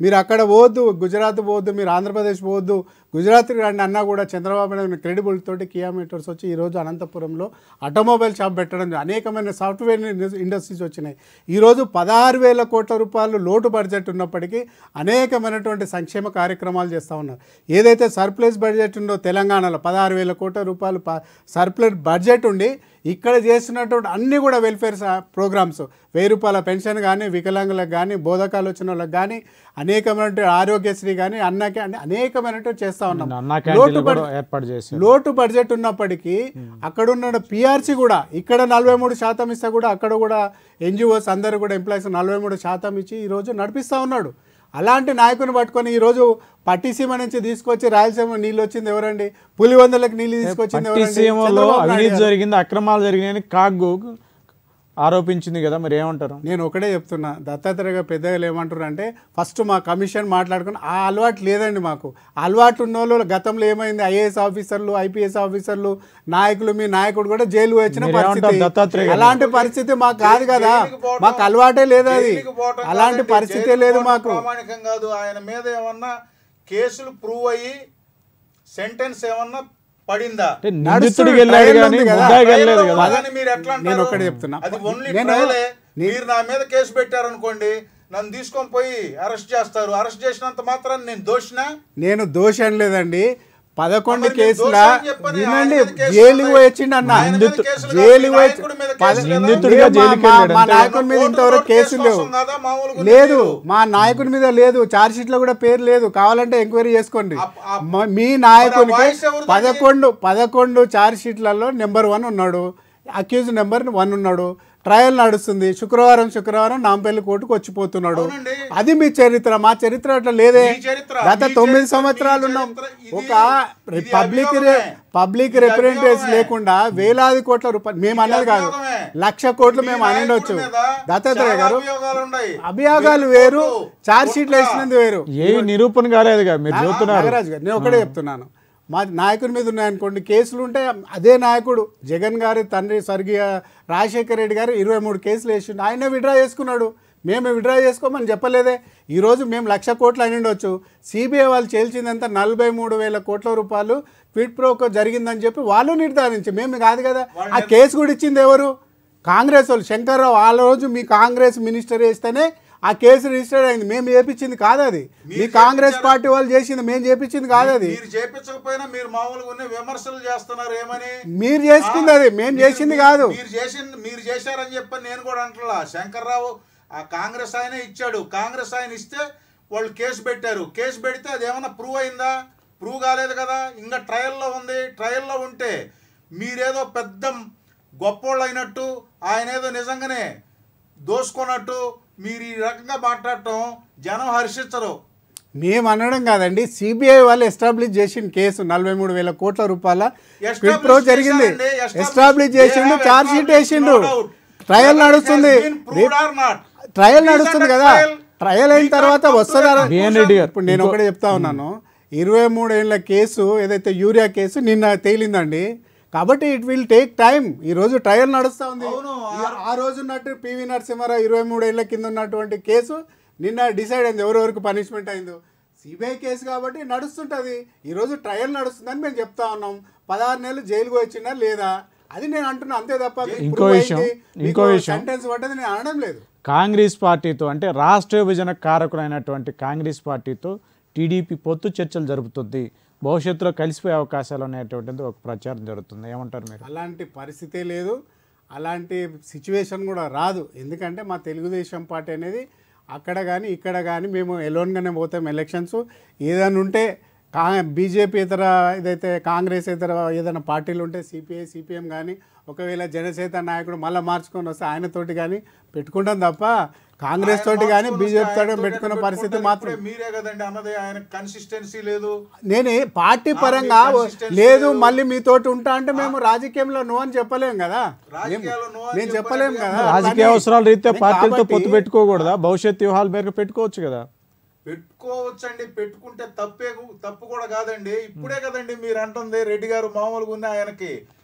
Speaker 3: మీరు అక్కడ పోవద్దు గుజరాత్ పోవద్దు మీరు ఆంధ్రప్రదేశ్ పోవద్దు గుజరాత్కి రండి అన్నా కూడా చంద్రబాబు నాయుడు క్రెడిబుల్ తోటి కియా మీటర్స్ వచ్చి ఈరోజు అనంతపురంలో ఆటోమొబైల్ షాప్ పెట్టడం అనేకమైన సాఫ్ట్వేర్ ఇండస్ట్రీస్ వచ్చినాయి ఈరోజు పదహారు వేల కోట్ల రూపాయలు లోటు బడ్జెట్ ఉన్నప్పటికీ అనేకమైనటువంటి సంక్షేమ కార్యక్రమాలు చేస్తూ ఉన్నారు ఏదైతే సర్ప్లస్ బడ్జెట్ ఉందో తెలంగాణలో పదహారు వేల కోట్ల రూపాయలు ప- సర్ప్లస్ బడ్జెట్ ఉండి ఇక్కడ చేస్తున్నటువంటి అన్ని కూడా వెల్ఫేర్ ప్రోగ్రామ్స్ వెయ్యి రూపాయల పెన్షన్ కానీ వికలాంగులకు కానీ బోధకాలు వచ్చిన వాళ్ళకి కానీ అనేకమైనటువంటి ఆరోగ్యశ్రీ కానీ అన్నకి అన్ని అనేకమైనటువంటి చేస్తూ ఉన్నాం
Speaker 2: అన్నా
Speaker 3: లోటు
Speaker 2: క్యాంటీన్లు
Speaker 3: బడ్-
Speaker 2: కూడా ఏర్పాటు చేశారు
Speaker 3: లోటు బడ్జెట్ ఉన్నప్పటికీ అక్కడ ఉన్న పిఆర్సీ కూడా ఇక్కడ నలభై మూడు శాతం ఇస్తే కూడా అక్కడ కూడా ఎన్జిఓస్ అందరూ కూడా ఎంప్లాయీస్ నలభై మూడు శాతం ఇచ్చి ఈరోజు నడిపిస్తూ ఉన్నాడు అలాంటి నాయకుని పట్టుకొని ఈరోజు పట్టిసీమ నుంచి తీసుకొచ్చి రాయలసీమ నీళ్ళు వచ్చింది ఎవరండి పులివందలకు నీళ్ళు తీసుకొచ్చింది ఎవరండి
Speaker 2: పట్టిసీమలో
Speaker 3: చంద్రబాబు నాయుడు
Speaker 2: అవినీతి
Speaker 3: గారు.
Speaker 2: జరిగింది అక్రమాలు జరిగినాయని కాగ్గు ఆరోపించింది కదా మరి ఏమంటారు
Speaker 3: నేను ఒకటే చెప్తున్నా దత్తాత్రేయ గారు పెద్దగా ఏమంటారు అంటే ఫస్ట్ మా కమిషన్ మాట్లాడుకుని ఆ అలవాటు లేదండి మాకు ఆ అలవాటు ఉన్న వాళ్ళు గతంలో ఏమైంది ఐఏఎస్ ఆఫీసర్లు ఐపీఎస్ ఆఫీసర్లు నాయకులు మీ నాయకుడు కూడా జైలు వచ్చిన
Speaker 2: మీరు ఏమంటారు దత్తాత్రేయ
Speaker 3: పరిస్థితి
Speaker 2: గారు?
Speaker 3: అలాంటి పరిస్థితి మాకు కాదు కదా
Speaker 4: జైలుకి పోవటం-
Speaker 3: మాకు అలవాటే లేదు అది
Speaker 4: జైలుకి పోవటం
Speaker 3: అలాంటి
Speaker 4: కాదండి,
Speaker 3: పరిస్థితే
Speaker 4: జైలుకి
Speaker 3: లేదు
Speaker 4: పోవటం
Speaker 3: మాకు
Speaker 4: ప్రామాణికం కాదు ఆయన మీద ఏమన్నా కేసులు ప్రూవ్ అయ్యి సెంటెన్స్ ఏమన్నా పడిందా
Speaker 2: అంటే
Speaker 3: నడుస్తున్న
Speaker 2: నిందితుడికి వెళ్ళాడు
Speaker 3: trial
Speaker 2: కానీ
Speaker 3: ఉంది కదా.
Speaker 2: ముద్దాయికి వెళ్ళలేదు
Speaker 4: ట్రయల్లో
Speaker 2: కదా
Speaker 4: ఉన్నదని మీరు ఎట్లా
Speaker 3: నేను
Speaker 4: అంటారు?
Speaker 3: ఒకటే చెప్తున్నా.
Speaker 4: అది ఓన్లీ
Speaker 3: నేను-
Speaker 4: ట్రయలే మీరు నా మీద కేసు పెట్టారనుకోండి నన్ను తీసుకొని పోయి అరెస్ట్ చేస్తారు అరెస్ట్ చేసినంత మాత్రం నేను దోషినా
Speaker 3: నేను దోషి అనలేదండి పదకొండు
Speaker 4: మరి మీరు
Speaker 3: కేసుల
Speaker 4: దోషి అని చెప్పని
Speaker 3: వినండి
Speaker 4: ఆయన మీద కేసులు
Speaker 3: జైలుకి
Speaker 4: ఉన్నాయి.
Speaker 3: పోయి వచ్చిండు అన్న
Speaker 4: ఆయన మీద
Speaker 3: నిందితు-
Speaker 4: కేసులు కాదు,
Speaker 3: జైలుకి
Speaker 4: మీ
Speaker 3: పోయి
Speaker 4: నాయకుడి మీద
Speaker 3: పద-
Speaker 4: కేసులు లేదా?
Speaker 2: నిందితుడిగా
Speaker 3: మా-
Speaker 2: జైలుకి
Speaker 3: మా-
Speaker 2: వెళ్ళాడు
Speaker 3: మా
Speaker 2: అంతే.
Speaker 3: నాయకుడి మీద
Speaker 4: కోర్టు
Speaker 3: ఇంతవరకు
Speaker 4: కోర్టు కేసు
Speaker 3: కేసులు లేవు
Speaker 4: కోసం కాదా? మామూలుగా
Speaker 3: లేదు
Speaker 4: లేదు.
Speaker 3: మా నాయకుడి మీద లేదు చార్జ్ షీట్ లో కూడా పేరు లేదు కావాలంటే ఎంక్వైరీ చేసుకోండి
Speaker 4: ఆ- ఆ-
Speaker 3: మ- మీ నాయకునికి
Speaker 4: వాయిస్ ఎవరిది?
Speaker 3: పదకొండు పదకొండు చార్జ్ షీట్లలో నెంబర్ వన్ ఉన్నాడు అక్యూజ్ నెంబర్ వన్ ఉన్నాడు ట్రయల్ నడుస్తుంది శుక్రవారం శుక్రవారం నాంపల్లి కోర్టుకు వచ్చిపోతున్నాడు
Speaker 4: అవునండి.
Speaker 3: అది మీ చరిత్ర మా చరిత్ర అట్లా లేదే
Speaker 4: మీ చరిత్ర,
Speaker 3: గత
Speaker 4: మీ
Speaker 3: తొమ్మిది
Speaker 4: చరిత్ర,
Speaker 3: సంవత్సరాలు
Speaker 4: మీ
Speaker 3: ఉన్నాం
Speaker 4: చరిత్ర, ఇది-
Speaker 3: ఒక
Speaker 4: ఇది
Speaker 3: పబ్లిక్
Speaker 4: అభియోగమే.
Speaker 3: పబ్లిక్
Speaker 4: ఇది
Speaker 3: రిప్రజెంటేటివ్స్
Speaker 4: అభియోగమే.
Speaker 3: లేకుండా వేలాది కోట్ల రూపాయలు మేము
Speaker 4: ఇది
Speaker 3: అన్నది కాదు
Speaker 4: అభియోగమే.
Speaker 3: లక్ష కోట్లు
Speaker 4: మీ
Speaker 3: మేము
Speaker 4: నాయకుడి
Speaker 3: అనిండొచ్చు
Speaker 4: మీద
Speaker 3: దత్తాత్రేయ
Speaker 4: చాలా
Speaker 3: గారు
Speaker 4: అభియోగాలు ఉన్నాయి.
Speaker 3: అభియోగాలు
Speaker 4: మీరు
Speaker 3: వేరు
Speaker 4: కోర్టు,
Speaker 3: చార్జ్ షీట్లు
Speaker 4: కుట్ర.
Speaker 3: వేసినది వేరు
Speaker 2: ఏవి నిరూపణ కాలేదుగా మీరు
Speaker 3: నా-
Speaker 2: చూస్తున్నారు
Speaker 3: నాగరాజు గారు నేను ఒకటే చెప్తున్నాను మా నాయకుడి మీద ఉన్నాయనుకోండి కేసులు ఉంటే అదే నాయకుడు జగన్ గారి తండ్రి స్వర్గీయ రాజశేఖర రెడ్డి గారు ఇరవై మూడు కేసులు వేసిండు ఆయనే విడ్రా చేసుకున్నాడు మేము విడ్రా చేసుకోమని చెప్పలేదే ఈరోజు మేము లక్ష కోట్లు అని ఉండొచ్చు సిబిఐ వాళ్ళు చేల్చిందంతా నలభై మూడు వేల కోట్ల రూపాయలు క్విట్ ప్రోకో జరిగిందని చెప్పి వాళ్ళు నిర్ధారించి మేము కాదు కదా ఆ కేసు కూడా ఇచ్చింది ఎవరు కాంగ్రెస్ వాళ్ళు శంకర్రావు ఆ రోజు మీ కాంగ్రెస్ మినిస్టర్ వేస్తేనే ఆ కేసు రిజిస్టర్ అయింది మేము చేపించింది కాదు అది మీ
Speaker 4: మీరు
Speaker 3: కాంగ్రెస్
Speaker 4: చేపించారా?
Speaker 3: పార్టీ వాళ్ళు చేసింది మేము చేపించింది కాదు అది
Speaker 4: మీరు చేపించకపోయినా మీరు మామూలుగా ఉన్న విమర్శలు చేస్తున్నారు ఏమని
Speaker 3: మీరు చేసుకుంది అది మేము
Speaker 4: మీరు-
Speaker 3: చేసింది
Speaker 4: మీరు-
Speaker 3: కాదు
Speaker 4: మీరు చేసింది మీరు చేశారని చెప్పని నేను కూడా అంటున్నా శంకర్రావు ఆ కాంగ్రెస్ ఆయనే ఇచ్చాడు కాంగ్రెస్ ఆయన ఇస్తే వాళ్ళు కేసు పెట్టారు కేసు పెడితే అది ఏమన్నా ప్రూవ్ అయిందా ప్రూవ్ కాలేదు కదా ఇంకా ట్రయల్లో ఉంది ట్రయల్లో ఉంటే మీరేదో పెద్ద గొప్పోళ్ళు అయినట్టు ఆయన ఏదో నిజంగానే దోసుకున్నట్టు మీరు ఈ రకంగా మాట్లాడటం జనం హర్షించరు
Speaker 3: మేము అనడం కాదండి సిబిఐ వాళ్ళు ఎస్టాబ్లిష్ చేసిన కేసు నలభై మూడు వేల కోట్ల రూపాయల
Speaker 4: Establish
Speaker 3: క్విట్ ప్రో జరిగింది
Speaker 4: చేశారండి, establish-
Speaker 3: ఎస్టాబ్లిష్ చేసిండు
Speaker 4: they have
Speaker 3: charge sheet
Speaker 4: established,
Speaker 3: వేసిండు
Speaker 4: no doubt.
Speaker 3: Trial
Speaker 4: Whether it
Speaker 3: నడుస్తుంది
Speaker 4: has been proved or not.
Speaker 3: Trial
Speaker 4: It is
Speaker 3: నడుస్తుంది
Speaker 4: under
Speaker 3: కదా
Speaker 4: trial.
Speaker 3: ట్రయల్ అయిన
Speaker 4: We
Speaker 3: తర్వాత
Speaker 4: can't come to
Speaker 3: వస్తుందా
Speaker 4: a
Speaker 2: బిఎన్ రెడ్డి గారు
Speaker 3: ఇప్పుడు నేను ఒకటే చెప్తా ఉన్నాను ఇరవై మూడేళ్ల కేసు ఏదైతే యూరియా కేసు నిన్న తేలిందండి కాబట్టి ఇట్ విల్ టేక్ టైం ఈ రోజు ట్రయల్ నడుస్తూ ఉంది
Speaker 4: అవును,
Speaker 3: ఈ- ఆ రోజు ఉన్నట్టు పివి నరసింహారావు ఇరవై మూడేళ్ల కింద ఉన్నటువంటి కేసు నిన్న డిసైడ్ అయింది ఎవరెవరికి పనిష్మెంట్ అయిందో సిబిఐ కేసు కాబట్టి నడుస్తుంటుంది ఈ రోజు ట్రయల్ నడుస్తుందని మేము చెప్తా ఉన్నాం పదహారు నెలలు జైలుకు వచ్చిందా లేదా అది నేను అంటున్నా అంతే తప్ప
Speaker 2: ఇంకో విషయం, ఇంకో విషయం.
Speaker 3: సెంటెన్స్ పడ్డది నేను అనడం లేదు
Speaker 2: కాంగ్రెస్ పార్టీతో అంటే రాష్ట్ర విభజన కారకులైనటువంటి కాంగ్రెస్ పార్టీతో టీడీపీ పొత్తు చర్చలు జరుపుతుంది భవిష్యత్తులో కలిసిపోయే అవకాశాలు అనేటువంటిది ఒక ప్రచారం జరుగుతుంది ఏమంటారు మీరు
Speaker 3: అలాంటి పరిస్థితే లేదు అలాంటి సిచ్యువేషన్ కూడా రాదు ఎందుకంటే మా తెలుగుదేశం పార్టీ అనేది అక్కడ కానీ ఇక్కడ కానీ మేము ఎలోన్గానే పోతాం ఎలక్షన్స్ ఏదైనా ఉంటే కా బీజేపీ ఇతర ఏదైతే కాంగ్రెస్ ఇతర ఏదైనా పార్టీలు ఉంటే సిపిఐ సిపిఎం కానీ ఒకవేళ జనసేన నాయకుడు మళ్ళీ మార్చుకొని వస్తే ఆయనతోటి కానీ పెట్టుకుంటాం తప్ప కాంగ్రెస్ తోటి కానీ
Speaker 4: ఆయన
Speaker 3: బీజేపీ
Speaker 4: మార్చుకొని
Speaker 3: తోటి
Speaker 4: వస్తే
Speaker 3: పెట్టుకున్న
Speaker 4: ఆయన
Speaker 3: పరిస్థితి
Speaker 4: పెట్టుకుంటారు.
Speaker 3: మాత్రం
Speaker 4: ఇప్పుడే మీరే కదండి అన్నది ఆయన కన్సిస్టెన్సీ లేదు
Speaker 3: నేను పార్టీ పరంగా
Speaker 4: consistency
Speaker 3: లేదు
Speaker 4: లేదు.
Speaker 3: మళ్ళీ మీతోటి ఉంటా అంటే మేము రాజకీయంలో నువ్వు అని చెప్పలేం కదా
Speaker 4: రాజకీయాల్లో నువ్వు అని
Speaker 3: మేము చెప్పలేం
Speaker 4: చెప్పలేం
Speaker 3: కదా
Speaker 2: రాజకీయ
Speaker 3: కానీ
Speaker 2: అవసరాల రీత్యా
Speaker 3: మేము
Speaker 2: పార్టీలతో
Speaker 3: కాబట్టి
Speaker 2: పొత్తు పెట్టుకోకూడదా భవిష్యత్ వ్యూహాల మేరకు పెట్టుకోవచ్చు కదా
Speaker 4: పెట్టుకోవచ్చండి పెట్టుకుంటే తప్పే తప్పు కూడా కాదండి ఇప్పుడే కదండి మీరు అంటుంది రెడ్డి గారు మామూలుగా ఉన్న ఆయనకి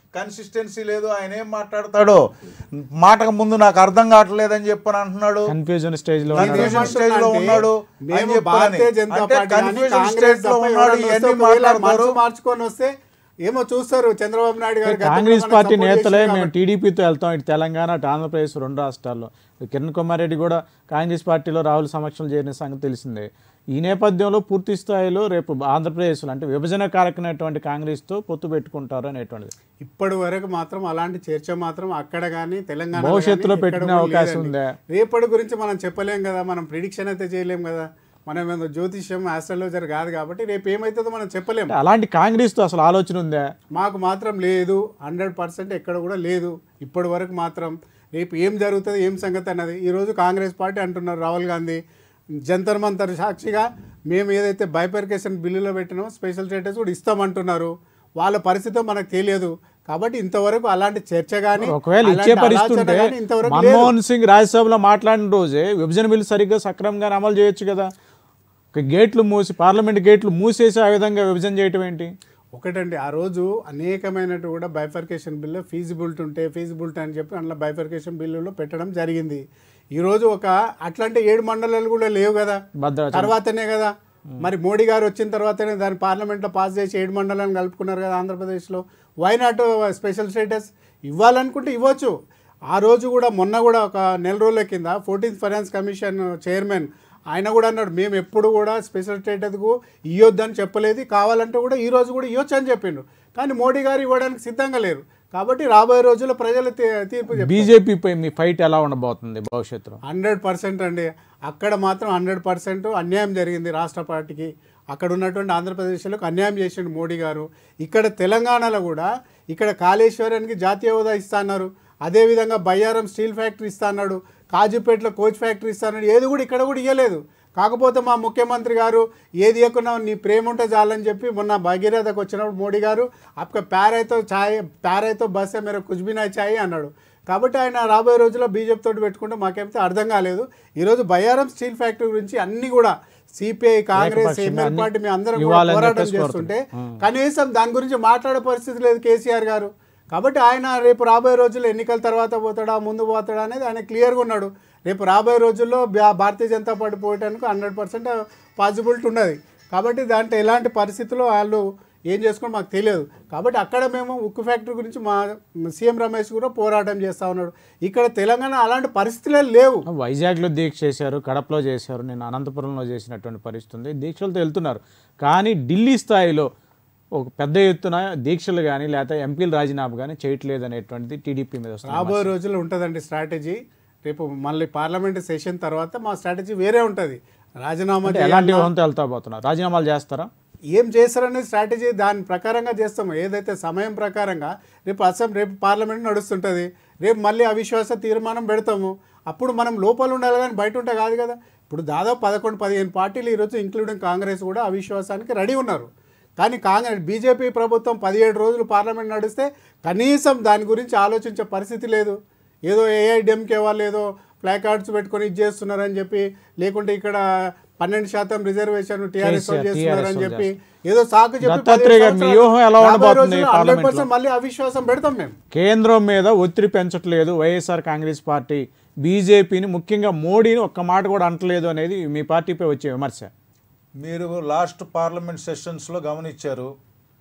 Speaker 4: కన్సిస్టెన్సీ లేదు ఆయన ఏం మాట్లాడతాడో మాటకు ముందు నాకు అర్థం కావట్లేదని చెప్పని అంటున్నాడు
Speaker 2: కన్ఫ్యూజన్ స్టేజ్ లో ఉన్నాడు.
Speaker 4: కన్ఫ్యూజన్ స్టేజ్ లో ఉన్నాడు అని
Speaker 3: మేము
Speaker 4: చెప్పని.
Speaker 3: భారతీయ జనతా
Speaker 4: అంటే
Speaker 3: పార్టీ కానీ
Speaker 4: కన్ఫ్యూజన్
Speaker 3: కాంగ్రెస్
Speaker 4: స్టేజ్ లో
Speaker 3: తప్ప
Speaker 4: ఉన్నాడు
Speaker 3: ఎవరన్నా వస్తే
Speaker 4: ఇవన్నీ
Speaker 3: ఒకవేళ
Speaker 4: మాట్లాడతారు
Speaker 3: మనసు మార్చుకొని వస్తే ఏమో చూస్తారు చంద్రబాబు నాయుడు గారు గతంలో
Speaker 2: కాంగ్రెస్
Speaker 3: మనకు
Speaker 2: పార్టీ
Speaker 3: support
Speaker 2: నేతలే
Speaker 3: చేసిండు
Speaker 2: మేము
Speaker 3: కాబట్టి.
Speaker 2: టీడీపీతో వెళ్తాం ఇటు తెలంగాణ అటు ఆంధ్రప్రదేశ్ రెండు రాష్ట్రాల్లో కిరణ్ కుమార్ రెడ్డి కూడా కాంగ్రెస్ పార్టీలో రాహుల్ సమక్షంలో చేరిన సంగతి తెలిసిందే ఈ నేపథ్యంలో పూర్తి స్థాయిలో రేపు ఆంధ్రప్రదేశ్లో అంటే విభజన కారకమైనటువంటి కాంగ్రెస్తో పొత్తు పెట్టుకుంటారు అనేటువంటిది
Speaker 3: ఇప్పటి వరకు మాత్రం అలాంటి చర్చ మాత్రం అక్కడ కానీ తెలంగాణ
Speaker 2: భవిష్యత్తులో పెట్టిన అవకాశం ఉందా?
Speaker 3: రేపటి గురించి మనం చెప్పలేం కదా మనం ప్రిడిక్షన్ అయితే చేయలేం కదా మనం ఏదో జ్యోతిష్యం ఆస్ట్రాలజర్ కాదు కాబట్టి రేపు ఏమవుతుందో మనం చెప్పలేం
Speaker 2: అంటే అలాంటి కాంగ్రెస్తో అసలు ఆలోచన ఉందా
Speaker 3: మాకు మాత్రం లేదు హండ్రెడ్ పర్సెంట్ ఎక్కడ కూడా లేదు ఇప్పటి వరకు మాత్రం రేపు ఏం జరుగుతుంది ఏం సంగతి అన్నది ఈరోజు కాంగ్రెస్ పార్టీ అంటున్నారు రాహుల్ గాంధీ జంతర్ మంతర్ సాక్షిగా మేము ఏదైతే బైపర్కేషన్ బిల్లులో పెట్టినామో స్పెషల్ స్టేటస్ కూడా ఇస్తామంటున్నారు వాళ్ళ పరిస్థితి మనకు తెలియదు కాబట్టి ఇంతవరకు అలాంటి చర్చ కానీ
Speaker 2: ఒకవేళ ఇచ్చే పరిస్థితి ఉంటే
Speaker 3: ఇంతవరకు లేదు
Speaker 2: మన్మోహన్ సింగ్ రాజ్యసభలో మాట్లాడిన రోజే విభజన బిల్లు సరిగ్గా సక్రమంగా అమలు చేయొచ్చు కదా ఒక గేట్లు మూసి పార్లమెంట్ గేట్లు మూసేసి ఆ విధంగా విభజన చేయటం ఏంటి
Speaker 3: ఒకటండి ఆ రోజు అనేకమైనట్టు కూడా బైఫర్కేషన్ బిల్లు ఫీజిబిలిటీ ఉంటే ఫీజిబిలిటీ అని చెప్పి అందులో బైఫర్కేషన్ బిల్లులో పెట్టడం జరిగింది ఈరోజు ఒక అట్లాంటి ఏడు మండలాలు కూడా లేవు కదా
Speaker 2: భద్రాచలం
Speaker 3: తర్వాతనే కదా మరి మోడీ గారు వచ్చిన తర్వాతనే దాన్ని పార్లమెంట్లో పాస్ చేసి ఏడు మండలాలను కలుపుకున్నారు కదా ఆంధ్రప్రదేశ్లో వై నాట్ స్పెషల్ స్టేటస్ ఇవ్వాలనుకుంటే ఇవ్వచ్చు ఆ రోజు కూడా మొన్న కూడా ఒక నెల రోజుల కింద ఫోర్టీన్త్ ఫైనాన్స్ కమిషన్ చైర్మన్ ఆయన కూడా అన్నాడు మేము ఎప్పుడు కూడా స్పెషల్ స్టేటస్కు ఇవ్వద్దని చెప్పలేదు కావాలంటే కూడా ఈ రోజు కూడా ఇవ్వచ్చు అని చెప్పిండు కానీ మోడీ గారు ఇవ్వడానికి సిద్ధంగా లేరు కాబట్టి రాబోయే రోజుల్లో ప్రజలు తీ- తీర్పు చెప్తారు.
Speaker 2: బీజేపీపై మీ ఫైట్ ఎలా ఉండబోతుంది భవిష్యత్తులో
Speaker 3: హండ్రెడ్ పర్సెంట్ అండి అక్కడ మాత్రం హండ్రెడ్ పర్సెంట్ అన్యాయం జరిగింది రాష్ట్ర పార్టీకి అక్కడ ఉన్నటువంటి ఆంధ్రప్రదేశ్లకు అన్యాయం చేసిండు మోడీ గారు ఇక్కడ తెలంగాణలో కూడా ఇక్కడ కాళేశ్వరానికి జాతీయ హోదా ఇస్తా అన్నారు అదేవిధంగా బయ్యారం స్టీల్ ఫ్యాక్టరీ ఇస్తా అన్నాడు కాజీపేటలో కోచ్ ఫ్యాక్టరీ ఇస్తా అన్నాడు ఏది కూడా ఇక్కడ కూడా ఇవ్వలేదు కాకపోతే మా ముఖ్యమంత్రి గారు ఏది ఇవ్వకున్నా నీ ప్రేమ ఉంటే చాలని చెప్పి మొన్న భగీరథకు వచ్చినప్పుడు మోడీ గారు అక్క ప్యారైతో ఛాయ్ ప్యారైతో బస్సే మీరు కుజ్బినా ఛాయ్ అన్నాడు కాబట్టి ఆయన రాబోయే రోజుల్లో బీజేపీ తోటి పెట్టుకుంటే మాకైతే అర్థం కాలేదు ఈరోజు బయ్యారం స్టీల్ ఫ్యాక్టరీ గురించి అన్ని కూడా సిపిఐ కాంగ్రెస్
Speaker 2: ఏకపక్షంగా
Speaker 3: ఎంఎల్
Speaker 2: అన్ని
Speaker 3: పార్టీ మేము అందరం కూడా
Speaker 2: ఇవ్వాలని
Speaker 3: పోరాటం
Speaker 2: చెప్పేసి
Speaker 3: చేస్తుంటే కనీసం దాని గురించి మాట్లాడే పరిస్థితి లేదు కేసీఆర్ గారు కాబట్టి ఆయన రేపు రాబోయే రోజుల్లో ఎన్నికల తర్వాత పోతాడా ముందు పోతాడా అనేది ఆయన క్లియర్గా ఉన్నాడు రేపు రాబోయే రోజుల్లో భా- భారతీయ జనతా పార్టీ పోయటానికి హండ్రెడ్ పర్సెంట్ పాసిబిలిటీ ఉన్నది కాబట్టి దాంట్లో ఎలాంటి పరిస్థితుల్లో వాళ్ళు ఏం చేసుకోవడం మాకు తెలియదు కాబట్టి అక్కడ మేము ఉక్కు ఫ్యాక్టరీ గురించి మా సీఎం రమేష్ కూడా పోరాటం చేస్తూ ఉన్నాడు ఇక్కడ తెలంగాణ అలాంటి పరిస్థితులే లేవు
Speaker 2: వైజాగ్లో దీక్ష చేశారు కడపలో చేశారు నేను అనంతపురంలో చేసినటువంటి పరిస్థితి ఉంది దీక్షలతో వెళ్తున్నారు కానీ ఢిల్లీ స్థాయిలో ఒక పెద్ద ఎత్తున దీక్షలు కానీ లేకపోతే ఎంపీలు రాజీనామా కానీ చేయట్లేదు అనేటువంటిది టీడీపీ మీద వస్తుంది
Speaker 3: రాబోయే రోజుల్లో ఉంటుందండి స్ట్రాటజీ రేపు మళ్ళీ పార్లమెంట్ సెషన్ తర్వాత మా స్ట్రాటజీ వేరే ఉంటుంది రాజీనామా
Speaker 2: అంటే
Speaker 3: చేయాలి.
Speaker 2: ఎలాంటి వ్యూహంతో వెళ్తా పోతున్నారు రాజీనామాలు చేస్తారా
Speaker 3: ఏం చేస్తారనే స్ట్రాటజీ దాని ప్రకారంగా చేస్తాము ఏదైతే సమయం ప్రకారంగా రేపు అసెంబ్లీ రేపు పార్లమెంట్ నడుస్తుంటుంది రేపు మళ్ళీ అవిశ్వాస తీర్మానం పెడతాము అప్పుడు మనం లోపల ఉండాలి కానీ బయట ఉంటే కాదు కదా ఇప్పుడు దాదాపు పదకొండు పదిహేను పార్టీలు ఈరోజు ఇంక్లూడింగ్ కాంగ్రెస్ కూడా అవిశ్వాసానికి రెడీ ఉన్నారు కానీ కాంగ్రెస్ బీజేపీ ప్రభుత్వం పదిహేడు రోజులు పార్లమెంట్ నడిస్తే కనీసం దాని గురించి ఆలోచించే పరిస్థితి లేదు ఏదో ఏఐడిఎంకే వాళ్ళు ఏదో ప్లాకార్డ్స్ పెట్టుకొని ఇది చేస్తున్నారని చెప్పి లేకుంటే ఇక్కడ పన్నెండు శాతం రిజర్వేషన్ టీఆర్ఎస్
Speaker 2: కేసీఆర్,
Speaker 3: చేస్తున్నారని
Speaker 2: TRS
Speaker 3: చెప్పి ఏదో సాకు చెప్పి
Speaker 2: దత్తాత్రేయ గారు, మీ వ్యూహం ఎలా ఉండబోతుంది
Speaker 3: హండ్రెడ్
Speaker 2: పార్లమెంట్లో?
Speaker 3: పర్సెంట్ మళ్ళీ అవిశ్వాసం పెడతాం మేము
Speaker 2: కేంద్రం మీద ఒత్తిడి పెంచట్లేదు వైఎస్ఆర్ కాంగ్రెస్ పార్టీ బీజేపీని ముఖ్యంగా మోడీని ఒక్క మాట కూడా అంటలేదు అనేది మీ పార్టీపై వచ్చే విమర్శ
Speaker 4: మీరు లాస్ట్ పార్లమెంట్ సెషన్స్లో గమనించారు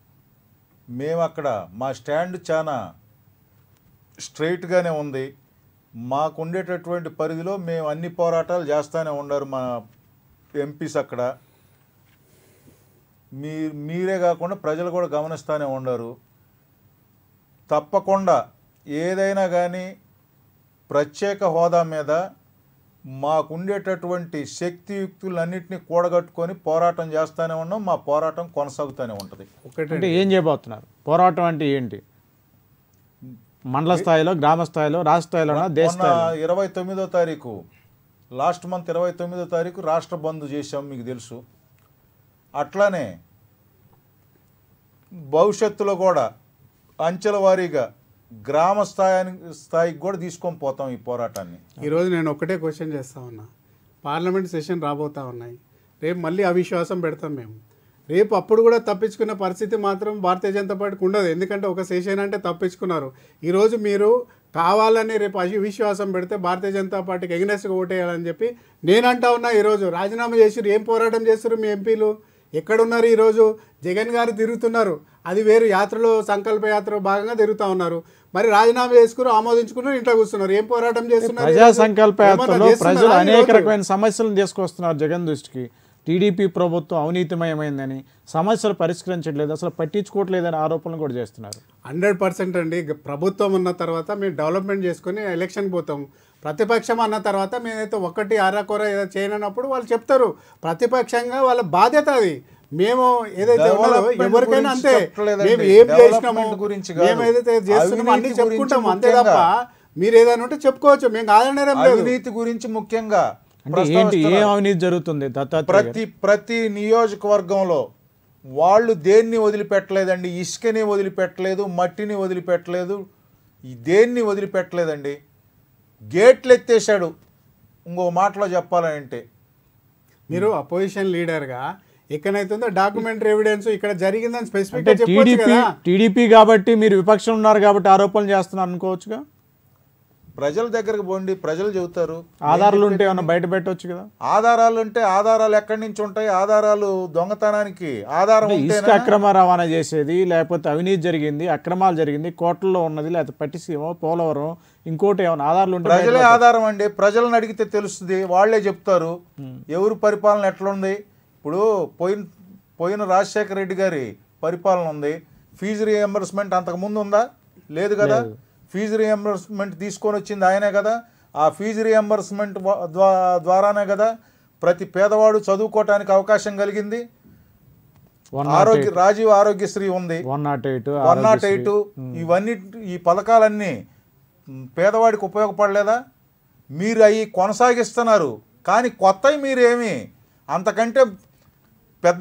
Speaker 4: మేము అక్కడ మా స్టాండ్ చాలా స్ట్రైట్గానే ఉంది మాకు ఉండేటటువంటి పరిధిలో మేము అన్ని పోరాటాలు చేస్తూనే ఉన్నారు మా ఎంపీస్ అక్కడ మీ మీరే కాకుండా ప్రజలు కూడా గమనిస్తూనే ఉన్నారు తప్పకుండా ఏదైనా కానీ ప్రత్యేక హోదా మీద మాకుండేటటువంటి శక్తియుక్తులన్నింటినీ కూడగట్టుకొని పోరాటం చేస్తూనే ఉన్నాం మా పోరాటం కొనసాగుతూనే ఉంటుంది
Speaker 3: ఒకటే
Speaker 2: అంటే ఏం చేయబోతున్నారు పోరాటం అంటే ఏంటి మండల స్థాయిలో గ్రామ స్థాయిలో రాష్ట్ర స్థాయిలోనా దేశ
Speaker 4: మొన్న
Speaker 2: స్థాయిలో
Speaker 4: ఇరవై తొమ్మిదో తారీఖు లాస్ట్ మంత్ ఇరవై తొమ్మిదో తారీఖు రాష్ట్ర బంద్ చేశాం మీకు తెలుసు అట్లానే భవిష్యత్తులో కూడా అంచెల వారీగా గ్రామ స్థాయానికి స్థాయికి కూడా తీసుకొని పోతాం ఈ పోరాటాన్ని
Speaker 3: ఈరోజు నేను ఒకటే క్వశ్చన్ చేస్తా ఉన్నా పార్లమెంట్ సెషన్ రాబోతా ఉన్నాయి రేపు మళ్ళీ అవిశ్వాసం పెడతాం మేము రేపు అప్పుడు కూడా తప్పించుకున్న పరిస్థితి మాత్రం భారతీయ జనతా పార్టీకి ఉండదు ఎందుకంటే ఒక సెషన్ అంటే తప్పించుకున్నారు ఈరోజు మీరు కావాలని రేపు అవిశ్వాసం పెడితే భారతీయ జనతా పార్టీకి ఎగ్నెస్ట్గా ఓటేయాలని చెప్పి నేనంటా ఉన్నా ఈరోజు రాజీనామా చేసిరు ఏం పోరాటం చేస్తారు మీ ఎంపీలు ఎక్కడున్నారు ఈరోజు జగన్ గారు తిరుగుతున్నారు అది వేరు యాత్రలో సంకల్ప యాత్ర భాగంగా తిరుగుతూ ఉన్నారు మరి రాజీనామా చేసుకున్నారు ఆమోదించుకున్నారు ఇంట్లో కూర్చున్నారు ఏం పోరాటం చేస్తున్నారు
Speaker 2: ప్రజా
Speaker 3: ఈరోజు?
Speaker 2: సంకల్ప
Speaker 3: ఏమన్నా
Speaker 2: యాత్రలో
Speaker 3: చేస్తున్నారా
Speaker 2: ప్రజలు అనేక
Speaker 3: ఈరోజు?
Speaker 2: రకమైన సమస్యలను తీసుకొస్తున్నారు జగన్ దృష్టికి టీడీపీ ప్రభుత్వం అవినీతిమయమైందని సమస్యలు పరిష్కరించట్లేదు అసలు పట్టించుకోవట్లేదని ఆరోపణలు కూడా చేస్తున్నారు
Speaker 3: హండ్రెడ్ పర్సెంట్ అండి గ- ప్రభుత్వం ఉన్న తర్వాత మేము డెవలప్మెంట్ చేసుకొని ఎలక్షన్ పోతాం ప్రతిపక్షం అన్న తర్వాత మేమైతే ఒకటి అరకొర ఏదో చేయనప్పుడు వాళ్ళు చెప్తారు ప్రతిపక్షంగా వాళ్ళ బాధ్యత అది మేము ఏదైతే ఉన్నదో
Speaker 4: Development
Speaker 3: ఎవరికైనా
Speaker 4: గురించి
Speaker 3: అంతే
Speaker 4: చెప్పలేదండి.
Speaker 3: మేము ఏం
Speaker 4: Development
Speaker 3: చేసినాము
Speaker 4: గురించి కాదు.
Speaker 3: మేము ఏదైతే చేస్తున్నామో అన్ని
Speaker 4: అవినీతి
Speaker 3: చెప్పుకుంటాం
Speaker 4: గురించి
Speaker 3: అంతే తప్ప మీరు ఏదైనా ఉంటే చెప్పుకోవచ్చు మేము కాదనడం లేదు
Speaker 4: అవినీతి గురించి ముఖ్యంగా
Speaker 2: అంటే ఏంటి ఏం అవినీతి జరుగుతుంది దత్తాత్రేయ గారు?
Speaker 4: ప్రతి ప్రతి నియోజకవర్గంలో వాళ్ళు దేన్ని వదిలిపెట్టలేదండి ఇసుకని వదిలిపెట్టలేదు మట్టిని వదిలిపెట్టలేదు ఈ దేన్ని వదిలిపెట్టలేదండి గేట్లు ఎత్తేసాడు ఇంకో మాటలో చెప్పాలంటే
Speaker 3: మీరు అపోజిషన్ లీడర్గా ఎక్కడైతుందో డాక్యుమెంటరీ ఎవిడెన్స్ ఇక్కడ జరిగిందని స్పెసిఫిక్
Speaker 2: అంటే
Speaker 3: గా చెప్పొచ్చు
Speaker 2: టీడీపీ
Speaker 3: కదా
Speaker 2: టీడీపీ కాబట్టి మీరు విపక్షం ఉన్నారు కాబట్టి ఆరోపణలు చేస్తున్నారు అనుకోవచ్చుగా
Speaker 4: ప్రజల దగ్గరకు పోండి ప్రజలు చెబుతారు
Speaker 2: ఆధారాలు ఉంటే ఏమన్నా బయట పెట్టవచ్చు కదా
Speaker 4: ఆధారాలు అంటే ఆధారాలు ఎక్కడి నుంచి ఉంటాయి ఆధారాలు దొంగతనానికి ఆధారం
Speaker 2: అంటే ఇసుక
Speaker 4: ఉంటేనే
Speaker 2: అక్రమ రవాణా చేసేది లేకపోతే అవినీతి జరిగింది అక్రమాలు జరిగింది కోట్లలో ఉన్నది లేకపోతే పట్టిసీమ పోలవరం ఇంకోటి ఏమైనా ఆధారాలు ఉంటే బయట
Speaker 4: ప్రజలే ఆధారం అండి ప్రజలను అడిగితే తెలుస్తుంది వాళ్ళే చెప్తారు ఎవరు పరిపాలన ఎట్లుంది ఇప్పుడు పోయిన పోయిన రాజశేఖర రెడ్డి గారి పరిపాలన ఉంది ఫీజు రియంబర్స్మెంట్ అంతకు ముందు ఉందా లేదు కదా ఫీజు రియంబర్స్మెంట్ తీసుకొని వచ్చింది ఆయనే కదా ఆ ఫీజు రియంబర్స్మెంట్ ద్వారానే కదా ప్రతి పేదవాడు చదువుకోవటానికి అవకాశం కలిగింది
Speaker 2: వన్
Speaker 4: ఆరోగ్య రాజీవ్ ఆరోగ్యశ్రీ ఉంది
Speaker 2: one naught eight
Speaker 4: one naught eight ఇవన్నీ ఈ పథకాలన్నీ మ్, పేదవాడికి ఉపయోగపడలేదా మీరు అవి కొనసాగిస్తున్నారు కానీ కొత్తవి మీరేమి అంతకంటే పెద్ద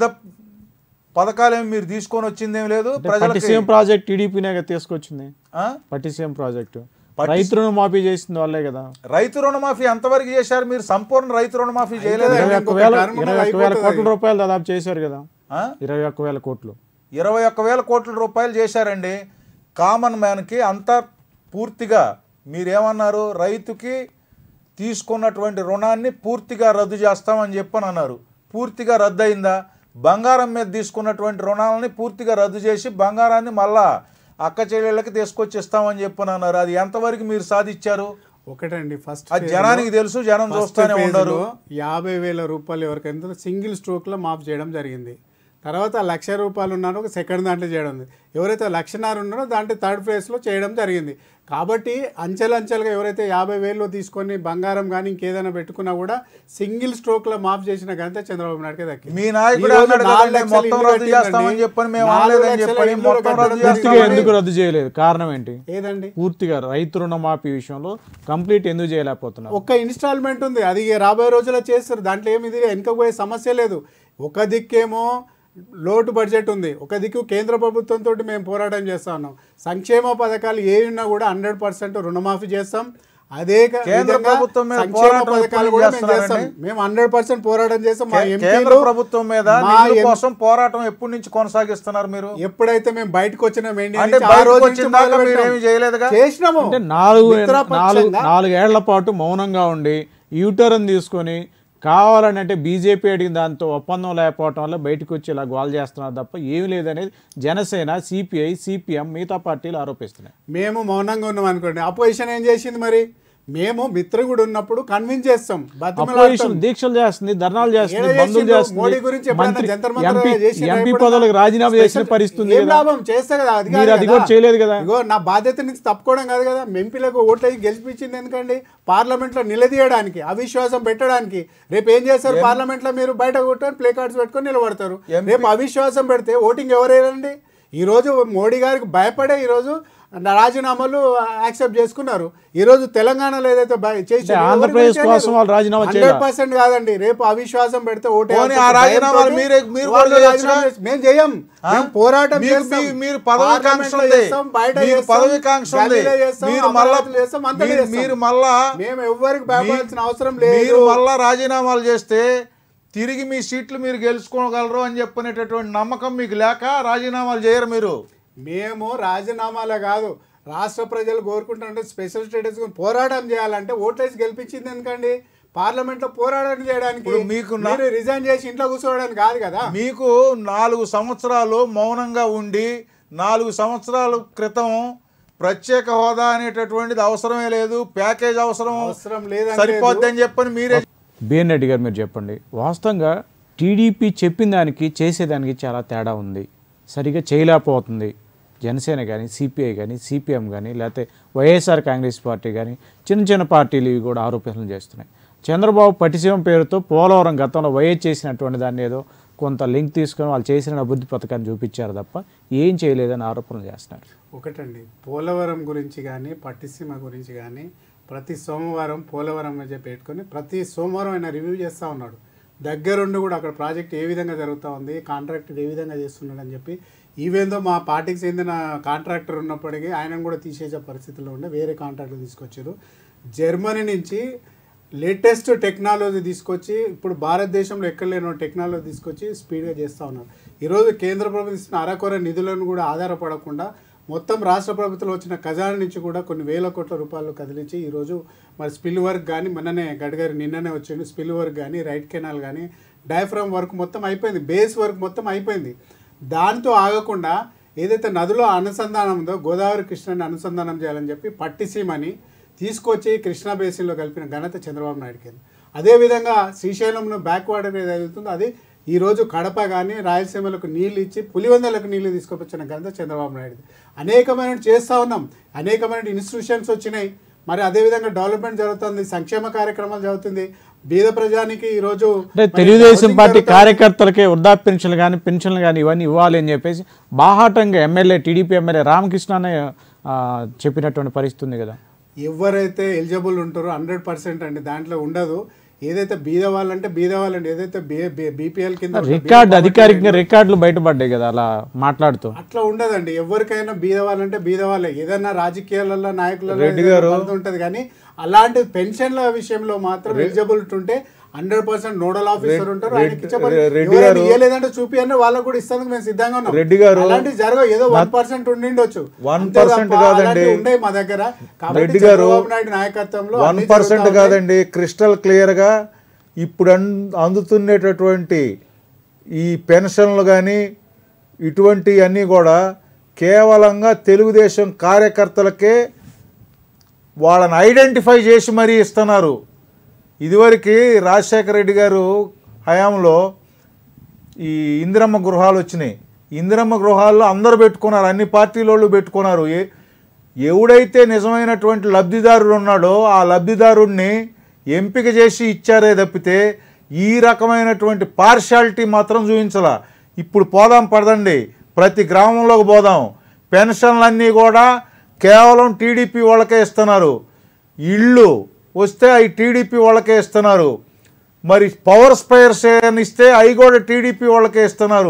Speaker 4: పథకాలేమి మీరు తీసుకొని వచ్చిందేం లేదు ప్రజలకి
Speaker 2: పట్టిసీమ ప్రాజెక్ట్ టీడీపీనే కదా తీసుకొచ్చింది
Speaker 4: ఆ?
Speaker 2: పట్టిసీమ ప్రాజెక్టు
Speaker 4: పట్టిసీ-
Speaker 2: రైతు రుణమాఫీ చేసింది వాళ్ళే కదా
Speaker 4: రైతు రుణమాఫీ ఎంతవరకు చేశారు మీరు సంపూర్ణ రైతు రుణమాఫీ చేయలేదు
Speaker 3: అయితే
Speaker 2: ఇరవై ఒక్క
Speaker 3: ఇంకొక
Speaker 2: వేల
Speaker 3: టర్మ్
Speaker 2: ఇరవై ఒక్క వేల
Speaker 3: అయిపోతుంది
Speaker 2: కోట్ల రూపాయలు దాదాపు చేశారు కదా
Speaker 4: ఆ?
Speaker 2: ఇరవై ఒక్క వేల కోట్లు
Speaker 4: ఇరవై ఒక్క వేల కోట్ల రూపాయలు చేశారండి కామన్ మ్యాన్కి అంతా పూర్తిగా మీరేమన్నారు రైతుకి తీసుకున్నటువంటి రుణాన్ని పూర్తిగా రద్దు చేస్తామని చెప్పని అన్నారు పూర్తిగా రద్దు అయిందా బంగారం మీద తీసుకున్నటువంటి రుణాలని పూర్తిగా రద్దు చేసి బంగారాన్ని మళ్ళా అక్క చెల్లెళ్ళకి తీసుకొచ్చి ఇస్తామని చెప్పని అన్నారు అది ఎంతవరకు మీరు సాధించారు
Speaker 3: ఒకటండి ఫస్ట్
Speaker 4: అది జనానికి తెలుసు జనం చూస్తానే ఉండరు
Speaker 3: యాభై వేల రూపాయలు ఎవరికైనా సింగిల్ స్ట్రోక్లో మాఫ్ చేయడం జరిగింది తర్వాత లక్ష రూపాయలు ఉన్నారో ఒక సెకండ్ దాంట్లో చేయడం ఉంది ఎవరైతే లక్షన్నర ఉన్నారో దాంట్లో థర్డ్ ఫేజ్లో చేయడం జరిగింది కాబట్టి అంచెలంచెలుగా ఎవరైతే యాభై వేలు తీసుకొని బంగారం కానీ ఇంకేదైనా పెట్టుకున్నా కూడా సింగిల్ స్ట్రోక్లో మాఫ్ చేసిన ఘనత చంద్రబాబు నాయుడుకే దక్కింది
Speaker 4: మీ నాయకుడు
Speaker 3: ఈ రోజు
Speaker 4: అన్నాడు
Speaker 3: నాలుగు
Speaker 4: కదండి,
Speaker 3: లక్షల
Speaker 4: మొత్తం
Speaker 3: ఇల్లు
Speaker 4: రద్దు చేస్తామని
Speaker 3: కట్టిందండి.
Speaker 4: చెప్పని మేము
Speaker 3: నాలుగు
Speaker 4: అనలేదని
Speaker 3: లక్షల
Speaker 4: చెప్పని
Speaker 3: ఇల్లు
Speaker 4: మొత్తం
Speaker 3: కట్టడం
Speaker 4: రద్దు
Speaker 3: జరిగింది.
Speaker 2: పూర్తిగా
Speaker 4: చేస్తామని
Speaker 2: ఎందుకు రద్దు చేయలేదు కారణం ఏంటి
Speaker 3: ఏదండి
Speaker 2: పూర్తిగా రైతు రుణమాఫీ విషయంలో కంప్లీట్ ఎందుకు చేయలేకపోతున్నారు
Speaker 3: ఒక్క ఇన్స్టాల్మెంట్ ఉంది అది ఇక రాబోయే రోజుల్లో చేస్తారు దాంట్లో ఏమి ఇది వెనుక పోయే సమస్య లేదు ఒక దిక్కేమో లోటు బడ్జెట్ ఉంది ఒక దిక్కు కేంద్ర ప్రభుత్వంతో మేము పోరాటం చేస్తా ఉన్నాం సంక్షేమ పథకాలు ఏ ఉన్నా కూడా హండ్రెడ్ పర్సెంట్ రుణమాఫీ చేస్తాం అదే క-
Speaker 4: కేంద్ర
Speaker 3: విధంగా
Speaker 4: ప్రభుత్వం మీద
Speaker 3: సంక్షేమ
Speaker 4: పోరాటం
Speaker 3: పథకాలు
Speaker 4: ఎప్పుడు
Speaker 3: కూడా మేము చేస్తాం
Speaker 4: చేస్తున్నారండి?
Speaker 3: మేము హండ్రెడ్ పర్సెంట్ పోరాటం చేస్తాం మా
Speaker 4: కే- కేంద్ర
Speaker 3: ఎంపీలు
Speaker 4: ప్రభుత్వం మీద
Speaker 3: మా
Speaker 4: నిధుల
Speaker 3: ఎం-
Speaker 4: కోసం పోరాటం ఎప్పటి నుంచి కొనసాగిస్తున్నారు మీరు
Speaker 3: ఎప్పుడైతే మేము బయటకు వచ్చిన ఇండియా
Speaker 4: అంటే
Speaker 3: నుంచి ఆ
Speaker 4: బయటకు
Speaker 3: రోజు
Speaker 4: వచ్చిన
Speaker 3: నుంచి
Speaker 4: దాకా
Speaker 3: మొదలు
Speaker 4: మీరు
Speaker 3: పెట్టాం.
Speaker 4: ఏమీ చేయలేదుగా?
Speaker 3: చేసినాము
Speaker 2: అంటే నాలుగు నాలుగు
Speaker 3: మిత్రపక్షంగా
Speaker 2: నాలుగేళ్ల పాటు మౌనంగా ఉండి యూటర్న్ తీసుకొని కావాలని అంటే బీజేపీ అడిగిన దాంతో ఒప్పందం లేకపోవటం వల్ల బయటకు వచ్చి ఇలా గోల్ చేస్తున్నారు తప్ప ఏమీ లేదనేది జనసేన సిపిఐ సిపిఎం మిగతా పార్టీలు ఆరోపిస్తున్నాయి
Speaker 3: మేము మౌనంగా ఉన్నాం అనుకోండి అపోజిషన్ ఏం చేసింది మరి మేము మిత్రగుడు ఉన్నప్పుడు కన్విన్స్ చేస్తాం బతిమలాడతాం.
Speaker 2: అపోజిషన్ దీక్షలు చేస్తుంది ధర్నాలు చేస్తుంది
Speaker 3: ఏడ
Speaker 2: బంధులు
Speaker 3: చేసిండ్రు? మోడీ గురించి
Speaker 2: చేస్తుంది
Speaker 3: ఎప్పుడైనా
Speaker 2: మంత్రి
Speaker 3: జంతర్ మంతర్
Speaker 2: ఎంపీ
Speaker 3: చేసిండ్రా
Speaker 2: ఎంపీ
Speaker 3: ఎప్పుడైనా?
Speaker 2: పదవులకు రాజీనామా చేసిన
Speaker 3: స్పెషల్
Speaker 2: పరిస్థితి ఉంది
Speaker 3: ఏం
Speaker 2: కదా.
Speaker 3: లాభం చేస్తే కదా అది కాదు
Speaker 2: మీరు అది
Speaker 3: కదా.
Speaker 2: కూడా చేయలేదు కదా.
Speaker 3: ఇగో నా బాధ్యత నుంచి తప్పుకోవడం కాదు కదా ఎంపీలకు ఓట్లు వేసి గెలిపించింది ఎందుకండి పార్లమెంట్ లో నిలదీయడానికి అవిశ్వాసం పెట్టడానికి రేపు ఏం చేస్తారు పార్లమెంట్ లో మీరు బయట కొట్టుకొని ప్లే కార్డ్స్ పెట్టుకొని నిలబడతారు
Speaker 4: ఎంపీ
Speaker 3: రేపు అవిశ్వాసం పెడితే ఓటింగ్ ఎవరేనండి ఈ రోజు మోడీ గారికి భయపడే ఈ రోజు రాజీనామాలు యాక్సెప్ట్ చేసుకున్నారు ఈ రోజు తెలంగాణలో ఏదైతే భయ- చేసి
Speaker 2: అంటే ఆంధ్రప్రదేశ్ కోసం వాళ్ళు రాజీనామా చేయాలా?
Speaker 3: హండ్రెడ్ పర్సెంట్ కాదండి రేపు అవిశ్వాసం పెడితే ఓటు
Speaker 4: పోనీ ఆ
Speaker 3: వేయాల్సిన
Speaker 4: రాజీనామాలు
Speaker 3: భయంతోటి
Speaker 4: మీరే- మీరు
Speaker 3: వాళ్ళు
Speaker 4: కూడా
Speaker 3: రాజీనామా
Speaker 4: చేయొచ్చుగా?
Speaker 3: చేసి- మేము చేయం
Speaker 4: ఆ?
Speaker 3: మేము పోరాటం
Speaker 4: మీకు-
Speaker 3: చేస్తాం.
Speaker 4: మీ- మీరు పదవి కాంక్ష
Speaker 3: పార్లమెంట్లో
Speaker 4: ఉంది
Speaker 3: చేస్తాం, బయట
Speaker 4: మీకు
Speaker 3: చేస్తాం,
Speaker 4: పదవి కాంక్ష ఉంది
Speaker 3: గల్లీలో చేస్తాం,
Speaker 4: మీరు మళ్ళా
Speaker 3: అమరావతిలో చేస్తాం, అంతటా
Speaker 4: మీరు-
Speaker 3: చేస్తాం.
Speaker 4: మీరు మళ్ళా
Speaker 3: మేము ఎవ్వరికి భయపడాల్సిన అవసరం
Speaker 4: మీరు
Speaker 3: లేదు
Speaker 4: మళ్ళా రాజీనామాలు చేస్తే తిరిగి మీ సీట్లు మీరు గెలుచుకోగలరు అని చెప్పనేటటువంటి నమ్మకం మీకు లేక రాజీనామాలు చేయరు మీరు
Speaker 3: మేము రాజీనామాలే కాదు రాష్ట్ర ప్రజలు కోరుకుంటుంటే స్పెషల్ స్టేటస్ గురించి పోరాటం చేయాలంటే ఓట్లేసి గెలిపించింది ఎందుకండి పార్లమెంట్లో పోరాటం చేయడానికి
Speaker 4: ఇప్పుడు మీకు నా-
Speaker 3: మీరు రిజైన్ చేసి ఇంట్లో కూర్చోవడానికి కాదు కదా
Speaker 4: మీకు నాలుగు సంవత్సరాలు మౌనంగా ఉండి నాలుగు సంవత్సరాల క్రితం ప్రత్యేక హోదా అనేటటువంటిది అవసరమే లేదు ప్యాకేజ్ అవసరం
Speaker 3: అవసరం లేదని
Speaker 4: సరిపోద్ది అని చెప్పని మీరే
Speaker 2: బిఎన్ రెడ్డి గారు మీరు చెప్పండి వాస్తవంగా టీడీపీ చెప్పిన దానికి చేసేదానికి చాలా తేడా ఉంది సరిగా చేయలేకపోతుంది జనసేన కానీ సిపిఐ కానీ సిపిఎం కానీ లేకపోతే వైఎస్ఆర్ కాంగ్రెస్ పార్టీ కానీ చిన్న చిన్న పార్టీలు ఇవి కూడా ఆరోపణలు చేస్తున్నాయి చంద్రబాబు పటిశీవం పేరుతో పోలవరం గతంలో వైఎస్ చేసినటువంటి దాన్ని ఏదో కొంత లింక్ తీసుకొని వాళ్ళు చేసిన అభివృద్ధి పథకాన్ని చూపించారు తప్ప ఏం చేయలేదని ఆరోపణలు చేస్తున్నారు
Speaker 3: ఒకటండి పోలవరం గురించి కానీ పట్టిసీమ గురించి కానీ ప్రతి సోమవారం పోలవరం అని చెప్పి పెట్టుకొని ప్రతి సోమవారం ఆయన రివ్యూ చేస్తూ ఉన్నాడు దగ్గరుండి కూడా అక్కడ ప్రాజెక్ట్ ఏ విధంగా జరుగుతూ ఉంది కాంట్రాక్టర్ ఏ విధంగా చేస్తున్నాడు అని చెప్పి ఈవెందో మా పార్టీకి చెందిన కాంట్రాక్టర్ ఉన్నప్పటికీ ఆయనను కూడా తీసేసే పరిస్థితిలో ఉండే వేరే కాంట్రాక్టర్ తీసుకొచ్చారు జర్మనీ నుంచి లేటెస్ట్ టెక్నాలజీ తీసుకొచ్చి ఇప్పుడు భారతదేశంలో ఎక్కడ లేని టెక్నాలజీ తీసుకొచ్చి స్పీడ్గా చేస్తూ ఉన్నారు ఈరోజు కేంద్ర ప్రభుత్వం ఇస్తున్న అరకొర నిధులను కూడా ఆధారపడకుండా మొత్తం రాష్ట్ర ప్రభుత్వం వచ్చిన ఖజానా నుంచి కూడా కొన్ని వేల కోట్ల రూపాయలు కదిలించి ఈరోజు మరి స్పిల్ వర్క్ కానీ మొన్ననే గడ్కరీ నిన్ననే వచ్చింది స్పిల్ వర్క్ కానీ రైట్ కెనాల్ కానీ డయాఫ్రామ్ వర్క్ మొత్తం అయిపోయింది బేస్ వర్క్ మొత్తం అయిపోయింది దాంతో ఆగకుండా ఏదైతే నదిలో అనుసంధానం ఉందో గోదావరి కృష్ణని అనుసంధానం చేయాలని చెప్పి పట్టిసీమని తీసుకొచ్చి కృష్ణా బేసిన్లో కలిపిన ఘనత చంద్రబాబు నాయుడుకి ఉంది. అదేవిధంగా శ్రీశైలంలో బ్యాక్ వాటర్ ఏదైతే అవుతుందో అది ఈరోజు కడప కానీ రాయలసీమలకు నీళ్ళు ఇచ్చి పులివెందలకు నీళ్లు తీసుకొచ్చిన ఘనత చంద్రబాబు నాయుడు అనేకమైన చేస్తూ ఉన్నాం అనేకమైన ఇన్స్టిట్యూషన్స్ వచ్చినాయి మరి అదేవిధంగా డెవలప్మెంట్ జరుగుతుంది సంక్షేమ కార్యక్రమాలు జరుగుతుంది బీద ప్రజానికి ఈరోజు
Speaker 2: అంటే
Speaker 3: మరి
Speaker 2: తెలుగుదేశం
Speaker 3: housing
Speaker 2: పార్టీ
Speaker 3: జరుగుతుంది.
Speaker 2: కార్యకర్తలకే వృద్ధాప్య పెన్షన్లు కానీ పెన్షన్లు కానీ ఇవన్నీ ఇవ్వాలి అని చెప్పేసి బాహాటంగా ఎమ్మెల్యే టీడీపీ ఎమ్మెల్యే రామకృష్ణ అనే ఆ, చెప్పినటువంటి పరిస్థితి ఉంది కదా
Speaker 3: ఎవరైతే ఎలిజిబుల్ ఉంటారో హండ్రెడ్ పర్సెంట్ అండి దాంట్లో ఉండదు ఏదైతే బీద వాళ్ళంటే బీద వాళ్ళండి ఏదైతే బీపీఎల్ కింద ఉన్న
Speaker 2: రికార్డు
Speaker 3: బీద
Speaker 2: అధికారికంగా రికార్డులు బయటపడ్డాయి కదా అలా మాట్లాడుతూ
Speaker 3: అట్లా ఉండదండి ఎవరికైనా బీద వాళ్ళంటే బీద వాళ్ళే ఏదైనా రాజకీయాలలో నాయకులలో
Speaker 4: రెడ్డి
Speaker 3: ఏదైనా
Speaker 4: గారు-
Speaker 3: పరిధి ఉంటది కానీ అలాంటి పెన్షన్ల విషయంలో మాత్రం ఎలిజిబుల్ ఉంటే హండ్రెడ్ పర్సెంట్ నోడల్ ఆఫీసర్ ఉంటారు ఆయనకి ఇచ్చే పని-
Speaker 4: రెడ్డి
Speaker 3: ఎవరైనా
Speaker 4: గారు-
Speaker 3: ఇయ్యలేదంటే చూపి అంటే వాళ్ళకు కూడా ఇస్తానికి మేము సిద్ధంగా ఉన్నాం
Speaker 4: రెడ్డి గారు-
Speaker 3: అలాంటి జరగవు ఏదో వన్ పర్సెంట్ ఉండిండొచ్చు
Speaker 4: 1%
Speaker 3: అంతే తప్ప
Speaker 4: కాదండి.
Speaker 3: అలాంటివి ఉండవు మా దగ్గర కాబట్టి
Speaker 4: రెడ్డి గారు
Speaker 3: చంద్రబాబు నాయుడు నాయకత్వంలో
Speaker 4: వన్
Speaker 3: అన్ని
Speaker 4: పర్సెంట్
Speaker 3: జరుగుతా ఉన్నాయి.
Speaker 4: కాదండి క్రిస్టల్ క్లియర్గా ఇప్పుడు అన్- అందుతున్నటువంటి ఈ పెన్షన్లు కానీ ఇటువంటివన్నీ కూడా కేవలంగా తెలుగుదేశం కార్యకర్తలకే వాళ్ళని ఐడెంటిఫై చేసి మరీ ఇస్తున్నారు ఇదివరకు రాజశేఖర రెడ్డి గారు హయాంలో ఈ ఇందిరమ్మ గృహాలు వచ్చినాయి ఇందిరమ్మ గృహాల్లో అందరూ పెట్టుకున్నారు అన్ని పార్టీల వాళ్ళు పెట్టుకున్నారు ఏ ఎవడైతే నిజమైనటువంటి లబ్ధిదారుడు ఉన్నాడో ఆ లబ్ధిదారుడిని ఎంపిక చేసి ఇచ్చారే తప్పితే ఈ రకమైనటువంటి పార్షాలిటీ మాత్రం చూపించాల ఇప్పుడు పోదాం పడదండి ప్రతి గ్రామంలోకి పోదాం పెన్షన్లన్నీ కూడా కేవలం టీడీపీ వాళ్ళకే ఇస్తున్నారు ఇళ్ళు వస్తే అవి టీడీపీ వాళ్ళకే ఇస్తున్నారు మరి పవర్ స్పైర్స్ అని ఇస్తే అవి కూడా టీడీపీ వాళ్ళకే ఇస్తున్నారు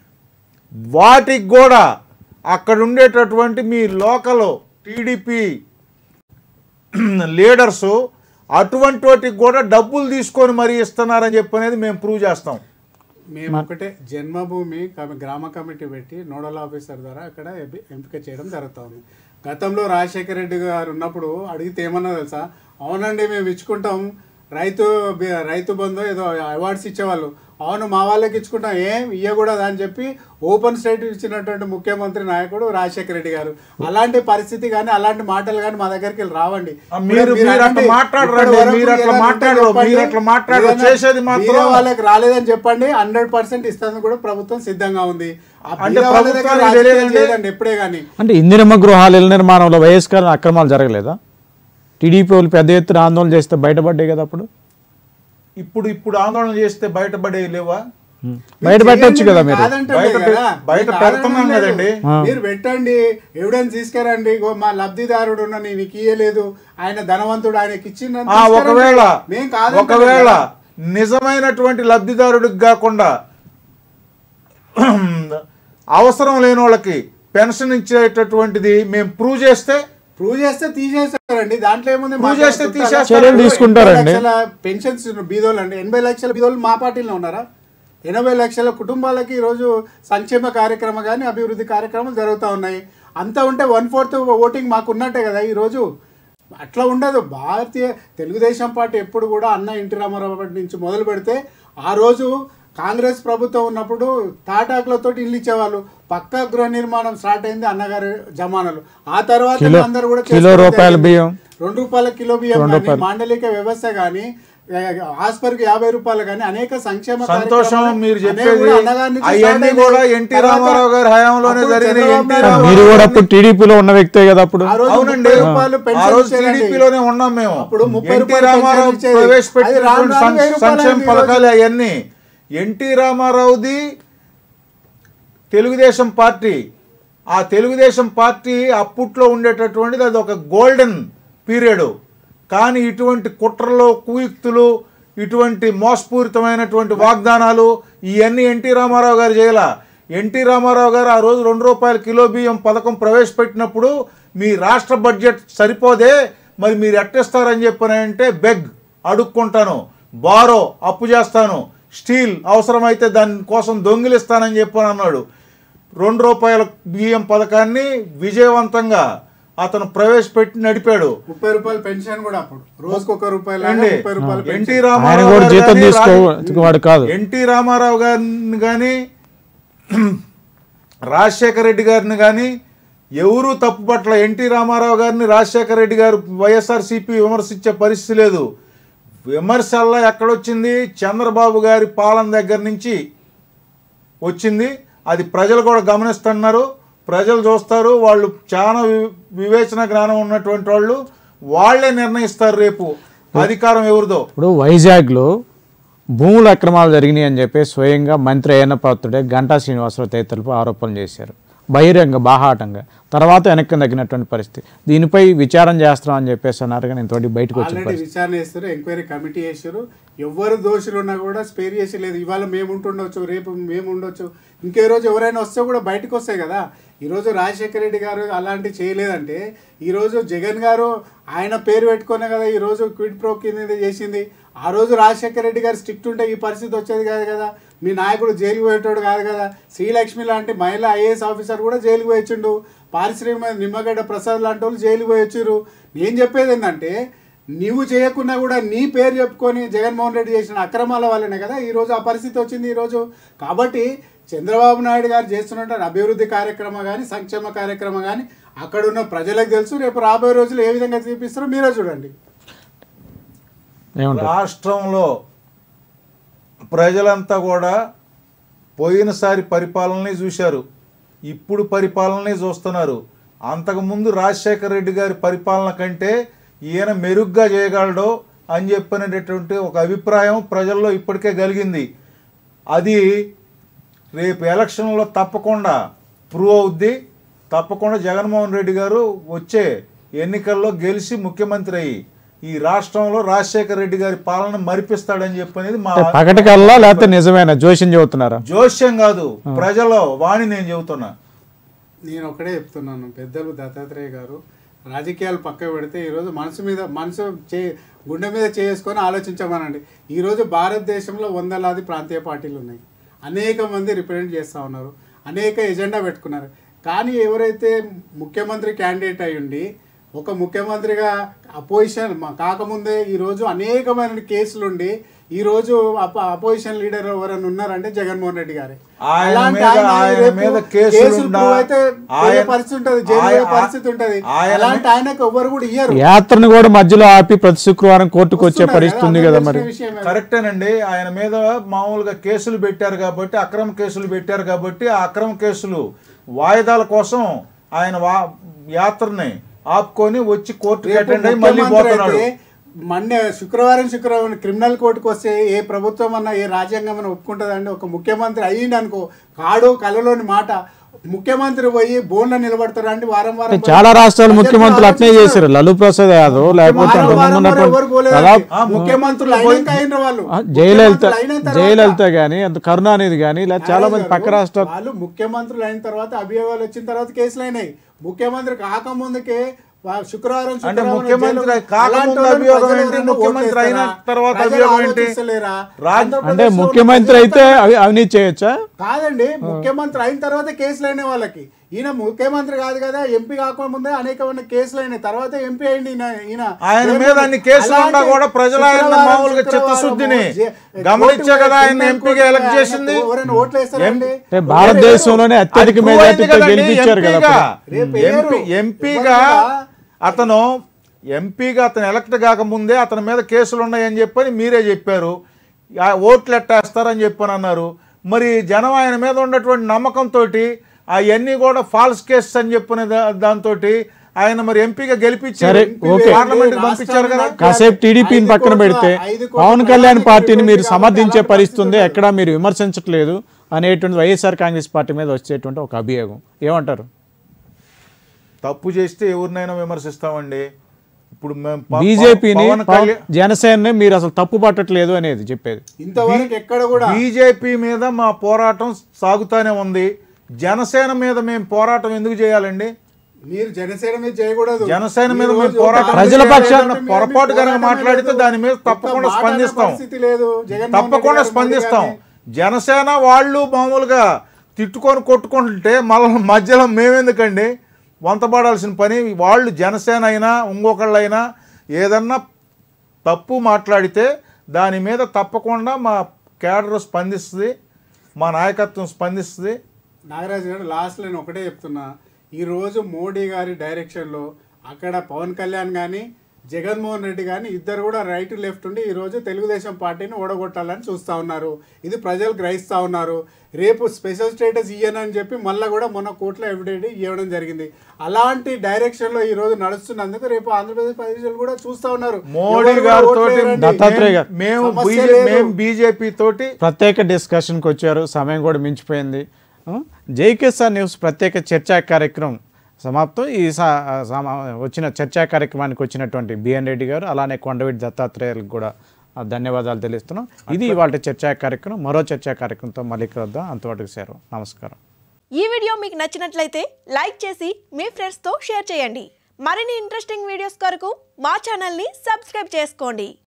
Speaker 4: వాటికి కూడా అక్కడ ఉండేటటువంటి మీ లోకల్ టీడీపీ లీడర్సు అటువంటి వాటికి కూడా డబ్బులు తీసుకొని మరీ ఇస్తున్నారని చెప్పనేది మేము ప్రూవ్ చేస్తాం
Speaker 3: మేము ఒకటే జన్మభూమి కమి- గ్రామ కమిటీ పెట్టి నోడల్ ఆఫీసర్ ద్వారా అక్కడ ఎంపి- ఎంపిక చేయడం జరుగుతుంది గతంలో రాజశేఖర రెడ్డి గారు ఉన్నప్పుడు అడిగితే ఏమన్నా తెలుసా అవునండి మేము ఇచ్చుకుంటాం రైతు బి- రైతు బంధు ఏదో అవార్డ్స్ ఇచ్చేవాళ్ళు అవును మా వాళ్ళకి ఇచ్చుకుంటాం ఏం ఇవ్వకూడదు అని చెప్పి ఓపెన్ స్టేట్ ఇచ్చినటువంటి ముఖ్యమంత్రి నాయకుడు రాజశేఖర రెడ్డి గారు అలాంటి పరిస్థితి కానీ అలాంటి మాటలు కానీ మా దగ్గరికి వెళ్ళి రావండి
Speaker 4: ఆ, మీరు- మీరు అట్లా
Speaker 3: అనండి,
Speaker 4: మాట్లాడరండి,
Speaker 3: ఇప్పటి వరకు
Speaker 4: మీరు అట్లా
Speaker 3: ఏదైనా ఉంటే
Speaker 4: మాట్లాడరు,
Speaker 3: చెప్పండి.
Speaker 4: మీరు అట్లా మాట్లాడరు,
Speaker 3: ఏదైనా
Speaker 4: చేసేది మాత్రం-
Speaker 3: బీద వాళ్ళకి రాలేదని చెప్పండి హండ్రెడ్ పర్సెంట్ ఇస్తాను కూడా ప్రభుత్వం సిద్ధంగా ఉంది ఆ
Speaker 4: అంటే
Speaker 3: బీద వాళ్ళ దగ్గర
Speaker 4: ప్రభుత్వానికి
Speaker 3: రాజకీయం
Speaker 4: తెలియదండి?
Speaker 3: చేయదండి ఎప్పుడే కానీ
Speaker 2: అంటే ఇందిరమ్మ గృహాల ఇళ్ల నిర్మాణంలో వైఎస్ఆర్ అక్రమాలు జరగలేదా టీడీపీ వాళ్ళు పెద్ద ఎత్తున ఆందోళన చేస్తే బయటపడ్డాయి కదా అప్పుడు
Speaker 4: ఇప్పుడు ఇప్పుడు ఆందోళన చేస్తే బయటపడే లేవా
Speaker 2: బయట పెట్టొచ్చు కదా మీరు
Speaker 3: కాదంటలే
Speaker 4: బయట పె-
Speaker 3: కదా.
Speaker 4: బయట
Speaker 3: మీకు
Speaker 4: పెడుతున్నాం
Speaker 3: ఆధారం లేదు.
Speaker 4: కదండి.
Speaker 3: మీరు పెట్టండి ఎవిడెన్స్ తీసుకురండి ఇగో మా లబ్ధిదారుడు ఉన్న నీకు ఇయ్యలేదు ఆయన ధనవంతుడు ఆయనకి ఇచ్చిందని
Speaker 4: ఆ,
Speaker 3: తీసుకురండి.
Speaker 4: ఒకవేళ
Speaker 3: మేం కాదంటలే
Speaker 4: ఒకవేళ
Speaker 3: కదా.
Speaker 4: నిజమైనటువంటి లబ్ధిదారుడికి కాకుండా అవసరం లేని వాళ్ళకి పెన్షన్ ఇచ్చేటటువంటిది మేము ప్రూవ్ చేస్తే
Speaker 3: ప్రూవ్ చేస్తే తీసేస్తారండి దాంట్లో ఏముంది
Speaker 4: Prove
Speaker 3: మాకు
Speaker 4: చేస్తే
Speaker 3: చుట్టాలు.
Speaker 4: తీసేస్తారు.
Speaker 2: చర్యలు తీసుకుంటారండి.
Speaker 3: ఎనభై లక్షల పెన్షన్స్ బీదోళ్ళు అండి ఎనభై లక్షల బీదోళ్ళు మా పార్టీలో ఉన్నారా ఎనభై లక్షల కుటుంబాలకి ఈరోజు సంక్షేమ కార్యక్రమం కానీ అభివృద్ధి కార్యక్రమాలు జరుగుతూ ఉన్నాయి అంతా ఉంటే వన్ ఫోర్త్ ఓటింగ్ మాకు ఉన్నట్టే కదా ఈరోజు అట్లా ఉండదు భారతీయ తెలుగుదేశం పార్టీ ఎప్పుడు కూడా అన్న ఎన్టీ రామారావు గారి నుంచి మొదలు పెడితే ఆ రోజు కాంగ్రెస్ ప్రభుత్వం ఉన్నప్పుడు తాటాకులతో ఇల్లు ఇచ్చేవాళ్ళు పక్కా గృహ నిర్మాణం స్టార్ట్ అయింది అన్నగారి జమానాలు ఆ తర్వాత
Speaker 2: కిలో-
Speaker 3: అందరూ కూడా
Speaker 2: కిలో
Speaker 3: చేసుకోవడం
Speaker 2: రూపాయల
Speaker 3: జరిగింది.
Speaker 2: బియ్యం.
Speaker 3: రెండు రూపాయల కిలో బియ్యం కానీ మాండలిక వ్యవస్థ కానీ హాస్పర్కి యాభై రూపాయలు కానీ అనేక సంక్షేమ
Speaker 4: సంతోషం
Speaker 3: కార్యక్రమాలు
Speaker 4: మీరు
Speaker 3: అనేవి
Speaker 4: చెప్పేది
Speaker 3: కూడా అన్నగారి నుంచి
Speaker 4: అవన్నీ
Speaker 3: స్టార్ట్
Speaker 4: కూడా
Speaker 3: అయినాయి.
Speaker 4: ఎన్టీ
Speaker 3: తర్వాత
Speaker 4: రామారావు గారి హయాంలోనే
Speaker 3: అప్పుడు
Speaker 4: జరిగిన
Speaker 3: చంద్రబాబు
Speaker 4: ఎన్టీ
Speaker 3: నాయుడు
Speaker 4: రామారావు
Speaker 2: మీరు కూడా అప్పుడు టీడీపీలో ఉన్న వ్యక్తే కదా అప్పుడు
Speaker 3: ఆ రోజు
Speaker 4: అవునండి
Speaker 3: ముప్పై రూపాయలు
Speaker 4: ఆ
Speaker 3: పెన్షన్
Speaker 4: రోజు
Speaker 3: ఇచ్చేదండి.
Speaker 4: టీడీపీలోనే ఉన్నాం మేము
Speaker 3: అప్పుడు ముప్పై
Speaker 4: ఎన్టీ
Speaker 3: రూపాయలు
Speaker 4: రామారావు
Speaker 3: పెన్షన్ ఇచ్చేది. అది రాను
Speaker 4: ప్రవేశపెట్టినటువంటి
Speaker 3: రాను
Speaker 4: సం-
Speaker 3: వెయ్యి రూపాయలు
Speaker 4: సంక్షేమ
Speaker 3: అయింది
Speaker 4: పథకాలు అవన్నీ ఎన్టీ రామారావుది తెలుగుదేశం పార్టీ ఆ తెలుగుదేశం పార్టీ అప్పట్లో ఉండేటటువంటిది అది ఒక గోల్డెన్ పీరియడ్ కానీ ఇటువంటి కుట్రలు కుయుక్తులు ఇటువంటి మోసపూరితమైనటువంటి వాగ్దానాలు ఇవన్నీ ఎన్టీ రామారావు గారు చేయాల ఎన్టీ రామారావు గారు ఆ రోజు రెండు రూపాయల కిలో బియ్యం పథకం ప్రవేశపెట్టినప్పుడు మీ రాష్ట్ర బడ్జెట్ సరిపోదే మరి మీరు ఎట్టిస్తారని చెప్పనంటే బెగ్ అడుక్కుంటాను బారో అప్పు చేస్తాను స్టీల్ అవసరమైతే దాని కోసం దొంగిలిస్తానని చెప్పని అన్నాడు రెండు రూపాయల బియ్యం పథకాన్ని విజయవంతంగా అతను ప్రవేశపెట్టి నడిపాడు
Speaker 3: ముప్పై రూపాయలు పెన్షన్ కూడా అప్పుడు రోజుకు ఒక రూపాయలు
Speaker 4: అండి
Speaker 3: ముప్పై రూపాయలు
Speaker 4: ఎన్టీ
Speaker 3: పెన్షన్.
Speaker 2: ఆయన
Speaker 4: రామారావు
Speaker 2: కూడా
Speaker 4: గారు
Speaker 2: జీతం
Speaker 4: గాని,
Speaker 2: తీసుకోవాడు కాదు
Speaker 4: ఎన్టీ రామారావు గారిని కానీ రాజశేఖర రెడ్డి గారిని కానీ ఎవరూ తప్పు పట్ల ఎన్టీ రామారావు గారిని రాజశేఖర రెడ్డి గారు వైఎస్ఆర్సీపీ విమర్శించే పరిస్థితి లేదు విమర్శల్లా ఎక్కడొచ్చింది చంద్రబాబు గారి పాలన దగ్గర నుంచి వచ్చింది అది ప్రజలు కూడా గమనిస్తున్నారు ప్రజలు చూస్తారు వాళ్ళు చాలా వి- వివేచన జ్ఞానం ఉన్నటువంటి వాళ్ళు వాళ్ళే నిర్ణయిస్తారు రేపు అధికారం ఎవరిదో
Speaker 2: ఇప్పుడు వైజాగ్లో భూముల అక్రమాలు జరిగినాయి అని చెప్పి స్వయంగా మంత్రి అయిన పాత్రుడే గంటా శ్రీనివాసరావు తదితరులపై ఆరోపణలు చేశారు బహిరంగ బాహాటంగా తర్వాత వెనక్కి తగ్గినటువంటి పరిస్థితి దీనిపై విచారం చేస్తున్నాం అని చెప్పేసి అన్నారు కానీ ఇంతటి బయటకు వచ్చిన
Speaker 3: ఆల్రెడీ
Speaker 2: పరిస్థితి
Speaker 3: విచారణ చేస్తారు ఎంక్వైరీ కమిటీ చేశారు ఎవరు దోషులు ఉన్నా కూడా స్పేర్ చేసి లేదు ఇవాళ మేము ఉంటుండొచ్చు రేపు మేము ఉండొచ్చు ఇంకే రోజు ఎవరైనా వస్తే కూడా బయటకు వస్తాయి కదా ఈరోజు రాజశేఖర రెడ్డి గారు అలాంటివి చేయలేదంటే ఈరోజు జగన్ గారు ఆయన పేరు పెట్టుకునే కదా ఈరోజు క్విడ్ ప్రో కింద చేసింది ఆ రోజు రాజశేఖర రెడ్డి గారు స్ట్రిక్ట్ ఉంటే ఈ పరిస్థితి వచ్చేది కాదు కదా మీ నాయకుడు జైలుకు పోయేటోడు కాదు కదా శ్రీలక్ష్మి లాంటి మహిళా ఐఏఎస్ ఆఫీసర్ కూడా జైలుకు పోయొచ్చిండు పారిశ్రామిక నిమ్మగడ్డ ప్రసాద్ లాంటి వాళ్ళు జైలుకు పోయొచ్చారు నేను చెప్పేది ఏంటంటే నీవు చేయకున్నా కూడా నీ పేరు చెప్పుకొని జగన్మోహన్ రెడ్డి చేసిన అక్రమాల వల్లనే కదా ఈరోజు ఆ పరిస్థితి వచ్చింది ఈరోజు కాబట్టి చంద్రబాబు నాయుడు గారు చేస్తున్నటువంటి అభివృద్ధి కార్యక్రమం కానీ సంక్షేమ కార్యక్రమం కానీ అక్కడ ఉన్న ప్రజలకు తెలుసు రేపు రాబోయే రోజులు ఏ విధంగా చూపిస్తారో మీరే చూడండి
Speaker 2: ఏమంటారు
Speaker 4: రాష్ట్రంలో ప్రజలంతా కూడా పోయినసారి పరిపాలనని చూశారు ఇప్పుడు పరిపాలనని చూస్తున్నారు అంతకుముందు రాజశేఖర రెడ్డి గారి పరిపాలన కంటే ఈయన మెరుగ్గా చేయగలడో అని చెప్పినటువంటి ఒక అభిప్రాయం ప్రజల్లో ఇప్పటికే కలిగింది అది రేపు ఎలక్షన్లో తప్పకుండా ప్రూవ్ అవుద్ది తప్పకుండా జగన్మోహన్ రెడ్డి గారు వచ్చే ఎన్నికల్లో గెలిచి ముఖ్యమంత్రి అయ్యి ఈ రాష్ట్రంలో రాజశేఖర రెడ్డి గారి పాలన మరిపిస్తాడని చెప్పనేది మా
Speaker 2: అంటే పగటికల్లా లేకపోతే నిజమేనా జోషం చెబుతున్నారా
Speaker 4: జోష్యం కాదు ప్రజలో వాణి నేను చెబుతున్నా
Speaker 3: నేను ఒకటే చెప్తున్నాను పెద్దలు దత్తాత్రేయ గారు రాజకీయాలు పక్క పెడితే ఈరోజు మనసు మీద మనసు చే గుండె మీద చేసుకొని ఆలోచించమనండి ఈరోజు భారతదేశంలో వందలాది ప్రాంతీయ పార్టీలు ఉన్నాయి అనేక మంది రిప్రజెంట్ చేస్తూ ఉన్నారు అనేక ఎజెండా పెట్టుకున్నారు కానీ ఎవరైతే ముఖ్యమంత్రి క్యాండిడేట్ అయి ఉండి ఒక ముఖ్యమంత్రిగా అపోజిషన్ మా- కాకముందే ఈరోజు అనేకమైన కేసులు ఉండి ఈరోజు అప అపోజిషన్ లీడర్ ఎవరైనా ఉన్నారంటే జగన్మోహన్ రెడ్డి గారే
Speaker 4: ఆయన
Speaker 3: అలాంటి
Speaker 4: మీద-
Speaker 3: ఆయన
Speaker 4: ఆయన
Speaker 3: రేపు
Speaker 4: మీద కేసులు
Speaker 3: కేసులు
Speaker 4: ఉన్నా,
Speaker 3: prove అయితే పోయే
Speaker 4: ఆయన-
Speaker 3: పరిస్థితి ఉంటది జైలు పోయే
Speaker 4: ఆయన-
Speaker 3: పరిస్థితి ఉంటది
Speaker 4: ఆయన-
Speaker 3: అలాంటి ఆయనకు ఎవరు కూడా ఇయ్యరు
Speaker 2: యాత్రను కూడా మధ్యలో ఆపి ప్రతి శుక్రవారం కోర్టుకు వచ్చే
Speaker 3: వస్తున్నారు
Speaker 2: పరిస్థితి ఉంది
Speaker 3: అందరికీ
Speaker 2: కదా
Speaker 3: తెలిసిన
Speaker 2: మరి
Speaker 3: విషయమే.
Speaker 4: కరెక్టేనండి ఆయన మీద మామూలుగా కేసులు పెట్టారు కాబట్టి అక్రమ కేసులు పెట్టారు కాబట్టి ఆ అక్రమ కేసులు వాయిదాల కోసం ఆయన వా యాత్రని ఆపుకొని వచ్చి కోర్టుకి
Speaker 3: రేపు
Speaker 4: అటెండ్ అయ్యి మళ్ళీ
Speaker 3: ముఖ్యమంత్రి
Speaker 4: పోతున్నాడు
Speaker 3: అయితే మండే శుక్రవారం శుక్రవారం క్రిమినల్ కోర్టుకు వస్తే ఏ ప్రభుత్వం అన్నా ఏ రాజ్యాంగం అన్నా ఒప్పుకుంటుందండి ఒక ముఖ్యమంత్రి అయ్యిండు అనుకో కాడు కలలోని మాట ముఖ్యమంత్రి పోయి బోన్లో నిలబడతారు అండి వారం వారం
Speaker 2: అంటే చాలా రాష్ట్రాలు ముఖ్యమంత్రులు అట్నే చేశారు లలూ ప్రసాద్ యాదవ్ లేకపోతే
Speaker 3: వారం వారం
Speaker 2: అంతకుముందు
Speaker 3: వారం ఎవరు
Speaker 2: ఉన్నటువంటి
Speaker 3: పోలేదండి.
Speaker 2: దాదాపు
Speaker 3: ఆ ముఖ్యమంత్రులు అయినాక అయిన వాళ్ళు
Speaker 2: ఆ, జయలలిత
Speaker 3: ముఖ్యమంత్రులు అయిన తర్వాత-
Speaker 2: జయలలిత కానీ అంత కరుణానిధి కానీ ఇలా చాలా మంది పక్క రాష్ట్రాలు
Speaker 3: వాళ్ళు ముఖ్యమంత్రులు అయిన తర్వాత అభియోగాలు వచ్చిన తర్వాత కేసులు అయినాయి ముఖ్యమంత్రి కాకముందుకే వా- శుక్రవారం
Speaker 4: అంటే
Speaker 3: శుక్రవారం
Speaker 4: ముఖ్యమంత్రి
Speaker 3: జైలు-
Speaker 4: కాకముందు
Speaker 3: అలాంటి వాళ్ళని
Speaker 4: అభియోగం
Speaker 3: ప్రజలు
Speaker 4: ఏంటి?
Speaker 3: ఎవరైనా
Speaker 4: ముఖ్యమంత్రి అయిన
Speaker 3: ఓట్లేస్తారా?
Speaker 4: తర్వాత
Speaker 3: ప్రజలు
Speaker 4: అభియోగం ఏంటి?
Speaker 3: ఆలోచిస్తలేరా?
Speaker 4: రాజ్-
Speaker 2: అంటే
Speaker 3: ఆంధ్రప్రదేశ్లో ఉన్న
Speaker 2: ముఖ్యమంత్రి
Speaker 3: ప్రజలు
Speaker 2: అయితే అవి అవినీతి చేయొచ్చా
Speaker 3: కాదండి ముఖ్యమంత్రి అయిన తర్వాత కేసులు అయినాయి వాళ్ళకి ఈయన ముఖ్యమంత్రి కాదు కదా ఎంపీ కాకముందే అనేకమైన కేసులు అయినాయి తర్వాత ఎంపీ అయింది ఈయన ఈయన
Speaker 4: ఆయన మీద అన్ని కేసులు ఉన్నా
Speaker 3: అలాంటి
Speaker 4: కూడా ప్రజలు ఆయన
Speaker 3: శుక్రవారం,
Speaker 4: మామూలుగా
Speaker 3: శుక్రవారం
Speaker 4: చిత్తశుద్ధిని
Speaker 3: జే-
Speaker 4: గమనించే కదా ఆయన
Speaker 3: కోర్టు
Speaker 4: ఎంపీగా
Speaker 3: కోర్టు
Speaker 4: ఎలక్ట్
Speaker 3: ఆయనకు
Speaker 4: చేసింది
Speaker 3: ఎవరైనా ఓట్లు వేస్తారండి
Speaker 2: అంటే భారతదేశంలోనే అత్యధిక
Speaker 4: అది
Speaker 2: మెజార్టీతో
Speaker 4: ప్రూవ్ అయింది
Speaker 2: గెలిపించారు
Speaker 4: కదండి,
Speaker 2: కదా
Speaker 4: ఎంపీగా.
Speaker 3: రేపు
Speaker 4: ఎంపీ
Speaker 3: వేయరు.
Speaker 4: ఎంపీగా
Speaker 3: ఎవరు కూడా?
Speaker 4: అతను ఎంపీగా అతను ఎలక్ట్ కాకముందే అతని మీద కేసులు ఉన్నాయని చెప్పని మీరే చెప్పారు ఆ ఓట్లు ఎట్టేస్తారని చెప్పని అన్నారు మరి జనం ఆయన మీద ఉన్నటువంటి నమ్మకంతో అవన్నీ కూడా ఫాల్స్ కేసెస్ అని చెప్పిన దాంతో ఆయన మరి ఎంపీగా గెలిపించారు
Speaker 2: సరే, ఓకే.
Speaker 4: పార్లమెంట్ పంపించారు కదా
Speaker 2: కాసేపు టీడీపీని పక్కన పెడితే పవన్ కళ్యాణ్ పార్టీని మీరు సమర్థించే పరిస్థితి ఉంది ఎక్కడా మీరు విమర్శించట్లేదు అనేటువంటి వైఎస్ఆర్ కాంగ్రెస్ పార్టీ మీద వచ్చేటువంటి ఒక అభియోగం ఏమంటారు
Speaker 4: తప్పు చేస్తే ఎవరినైనా విమర్శిస్తామండి ఇప్పుడు మేము ప-
Speaker 2: బీజేపీని
Speaker 4: పవన్ కళ్యాణ్
Speaker 2: జనసేనని మీరు అసలు తప్పు పట్టట్లేదు అనేది చెప్పేది
Speaker 3: ఇంతవరకు ఎక్కడ కూడా
Speaker 4: బీజేపీ మీద మా పోరాటం సాగుతానే ఉంది జనసేన మీద మేము పోరాటం ఎందుకు చేయాలండి
Speaker 3: మీరు జనసేన మీద చేయకూడదు
Speaker 4: జనసేన మీద
Speaker 3: ఈ
Speaker 4: మేము
Speaker 3: రోజు
Speaker 4: పోరాటం
Speaker 2: ప్రజల
Speaker 4: చేయాలి.
Speaker 2: పక్షాన
Speaker 4: ఏదైనా పొరపాటు కనుక మాట్లాడితే దాని మీద తప్పకుండా
Speaker 3: ఒక్క మాట
Speaker 4: స్పందిస్తాం
Speaker 3: పరిస్థితి లేదు జగన్మోహన్
Speaker 4: తప్పకుండా
Speaker 3: రెడ్డి గారు,
Speaker 4: స్పందిస్తాం
Speaker 3: మోడీ గారిని.
Speaker 4: జనసేన వాళ్ళు మామూలుగా తిట్టుకొని కొట్టుకుంటుంటే మళ్ళీ మధ్యలో మేమెందుకండి వంతపడాల్సిన పని వాళ్ళు జనసేన అయినా ఇంకొకళ్ళైనా ఏదన్నా తప్పు మాట్లాడితే దాని మీద తప్పకుండా మా కేడర్ స్పందిస్తుంది మా నాయకత్వం స్పందిస్తుంది
Speaker 3: నాగరాజు గారు లాస్ట్ నేను ఒకటే చెప్తున్నా ఈ రోజు మోడీ గారి డైరెక్షన్లో అక్కడ పవన్ కళ్యాణ్ కానీ జగన్మోహన్ రెడ్డి కానీ ఇద్దరు కూడా రైట్ లెఫ్ట్ ఉండి ఈ రోజు తెలుగుదేశం పార్టీని ఓడగొట్టాలని చూస్తూ ఉన్నారు ఇది ప్రజలు గ్రహిస్తూ ఉన్నారు రేపు స్పెషల్ స్టేటస్ ఇయ్యనని చెప్పి మళ్ళీ కూడా మొన్న కోర్టులో ఎవిడెంట్ ఇవ్వడం జరిగింది అలాంటి డైరెక్షన్లో ఈ రోజు నడుస్తున్నందుకు రేపు ఆంధ్రప్రదేశ్ ప్రజలు కూడా చూస్తూ ఉన్నారు
Speaker 4: మోడీ
Speaker 3: ఎవరు కూడా
Speaker 4: గారితో
Speaker 3: ఓట్లేయరండి.
Speaker 2: దత్తాత్రేయ గారు.
Speaker 4: మేము
Speaker 3: సమస్య
Speaker 4: బీజే
Speaker 3: లేదు.
Speaker 4: మేము బీజేపీ తోటి
Speaker 2: ప్రత్యేక డిస్కషన్కి వచ్చారు సమయం కూడా మించిపోయింది ఆ? జై కిసాన్ న్యూస్ ప్రత్యేక చర్చా కార్యక్రమం సమాప్తం ఈ సా- సమా- వచ్చిన చర్చా కార్యక్రమానికి వచ్చినటువంటి బిఎన్ రెడ్డి గారు అలానే కొండవీటి దత్తాత్రేయులకు కూడా ఆ, ధన్యవాదాలు తెలుస్తున్నాం ఇది ఇవాళ చర్చా కార్యక్రమం మరో చర్చా కార్యక్రమంతో మళ్ళీ కలుద్దాం అంతవరకు సెలవు నమస్కారం
Speaker 5: ఈ వీడియో మీకు నచ్చినట్లయితే లైక్ చేసి మీ ఫ్రెండ్స్తో షేర్ చేయండి మరిన్ని ఇంట్రెస్టింగ్ వీడియోస్ కొరకు మా ఛానల్ని సబ్స్క్రైబ్ చేసుకోండి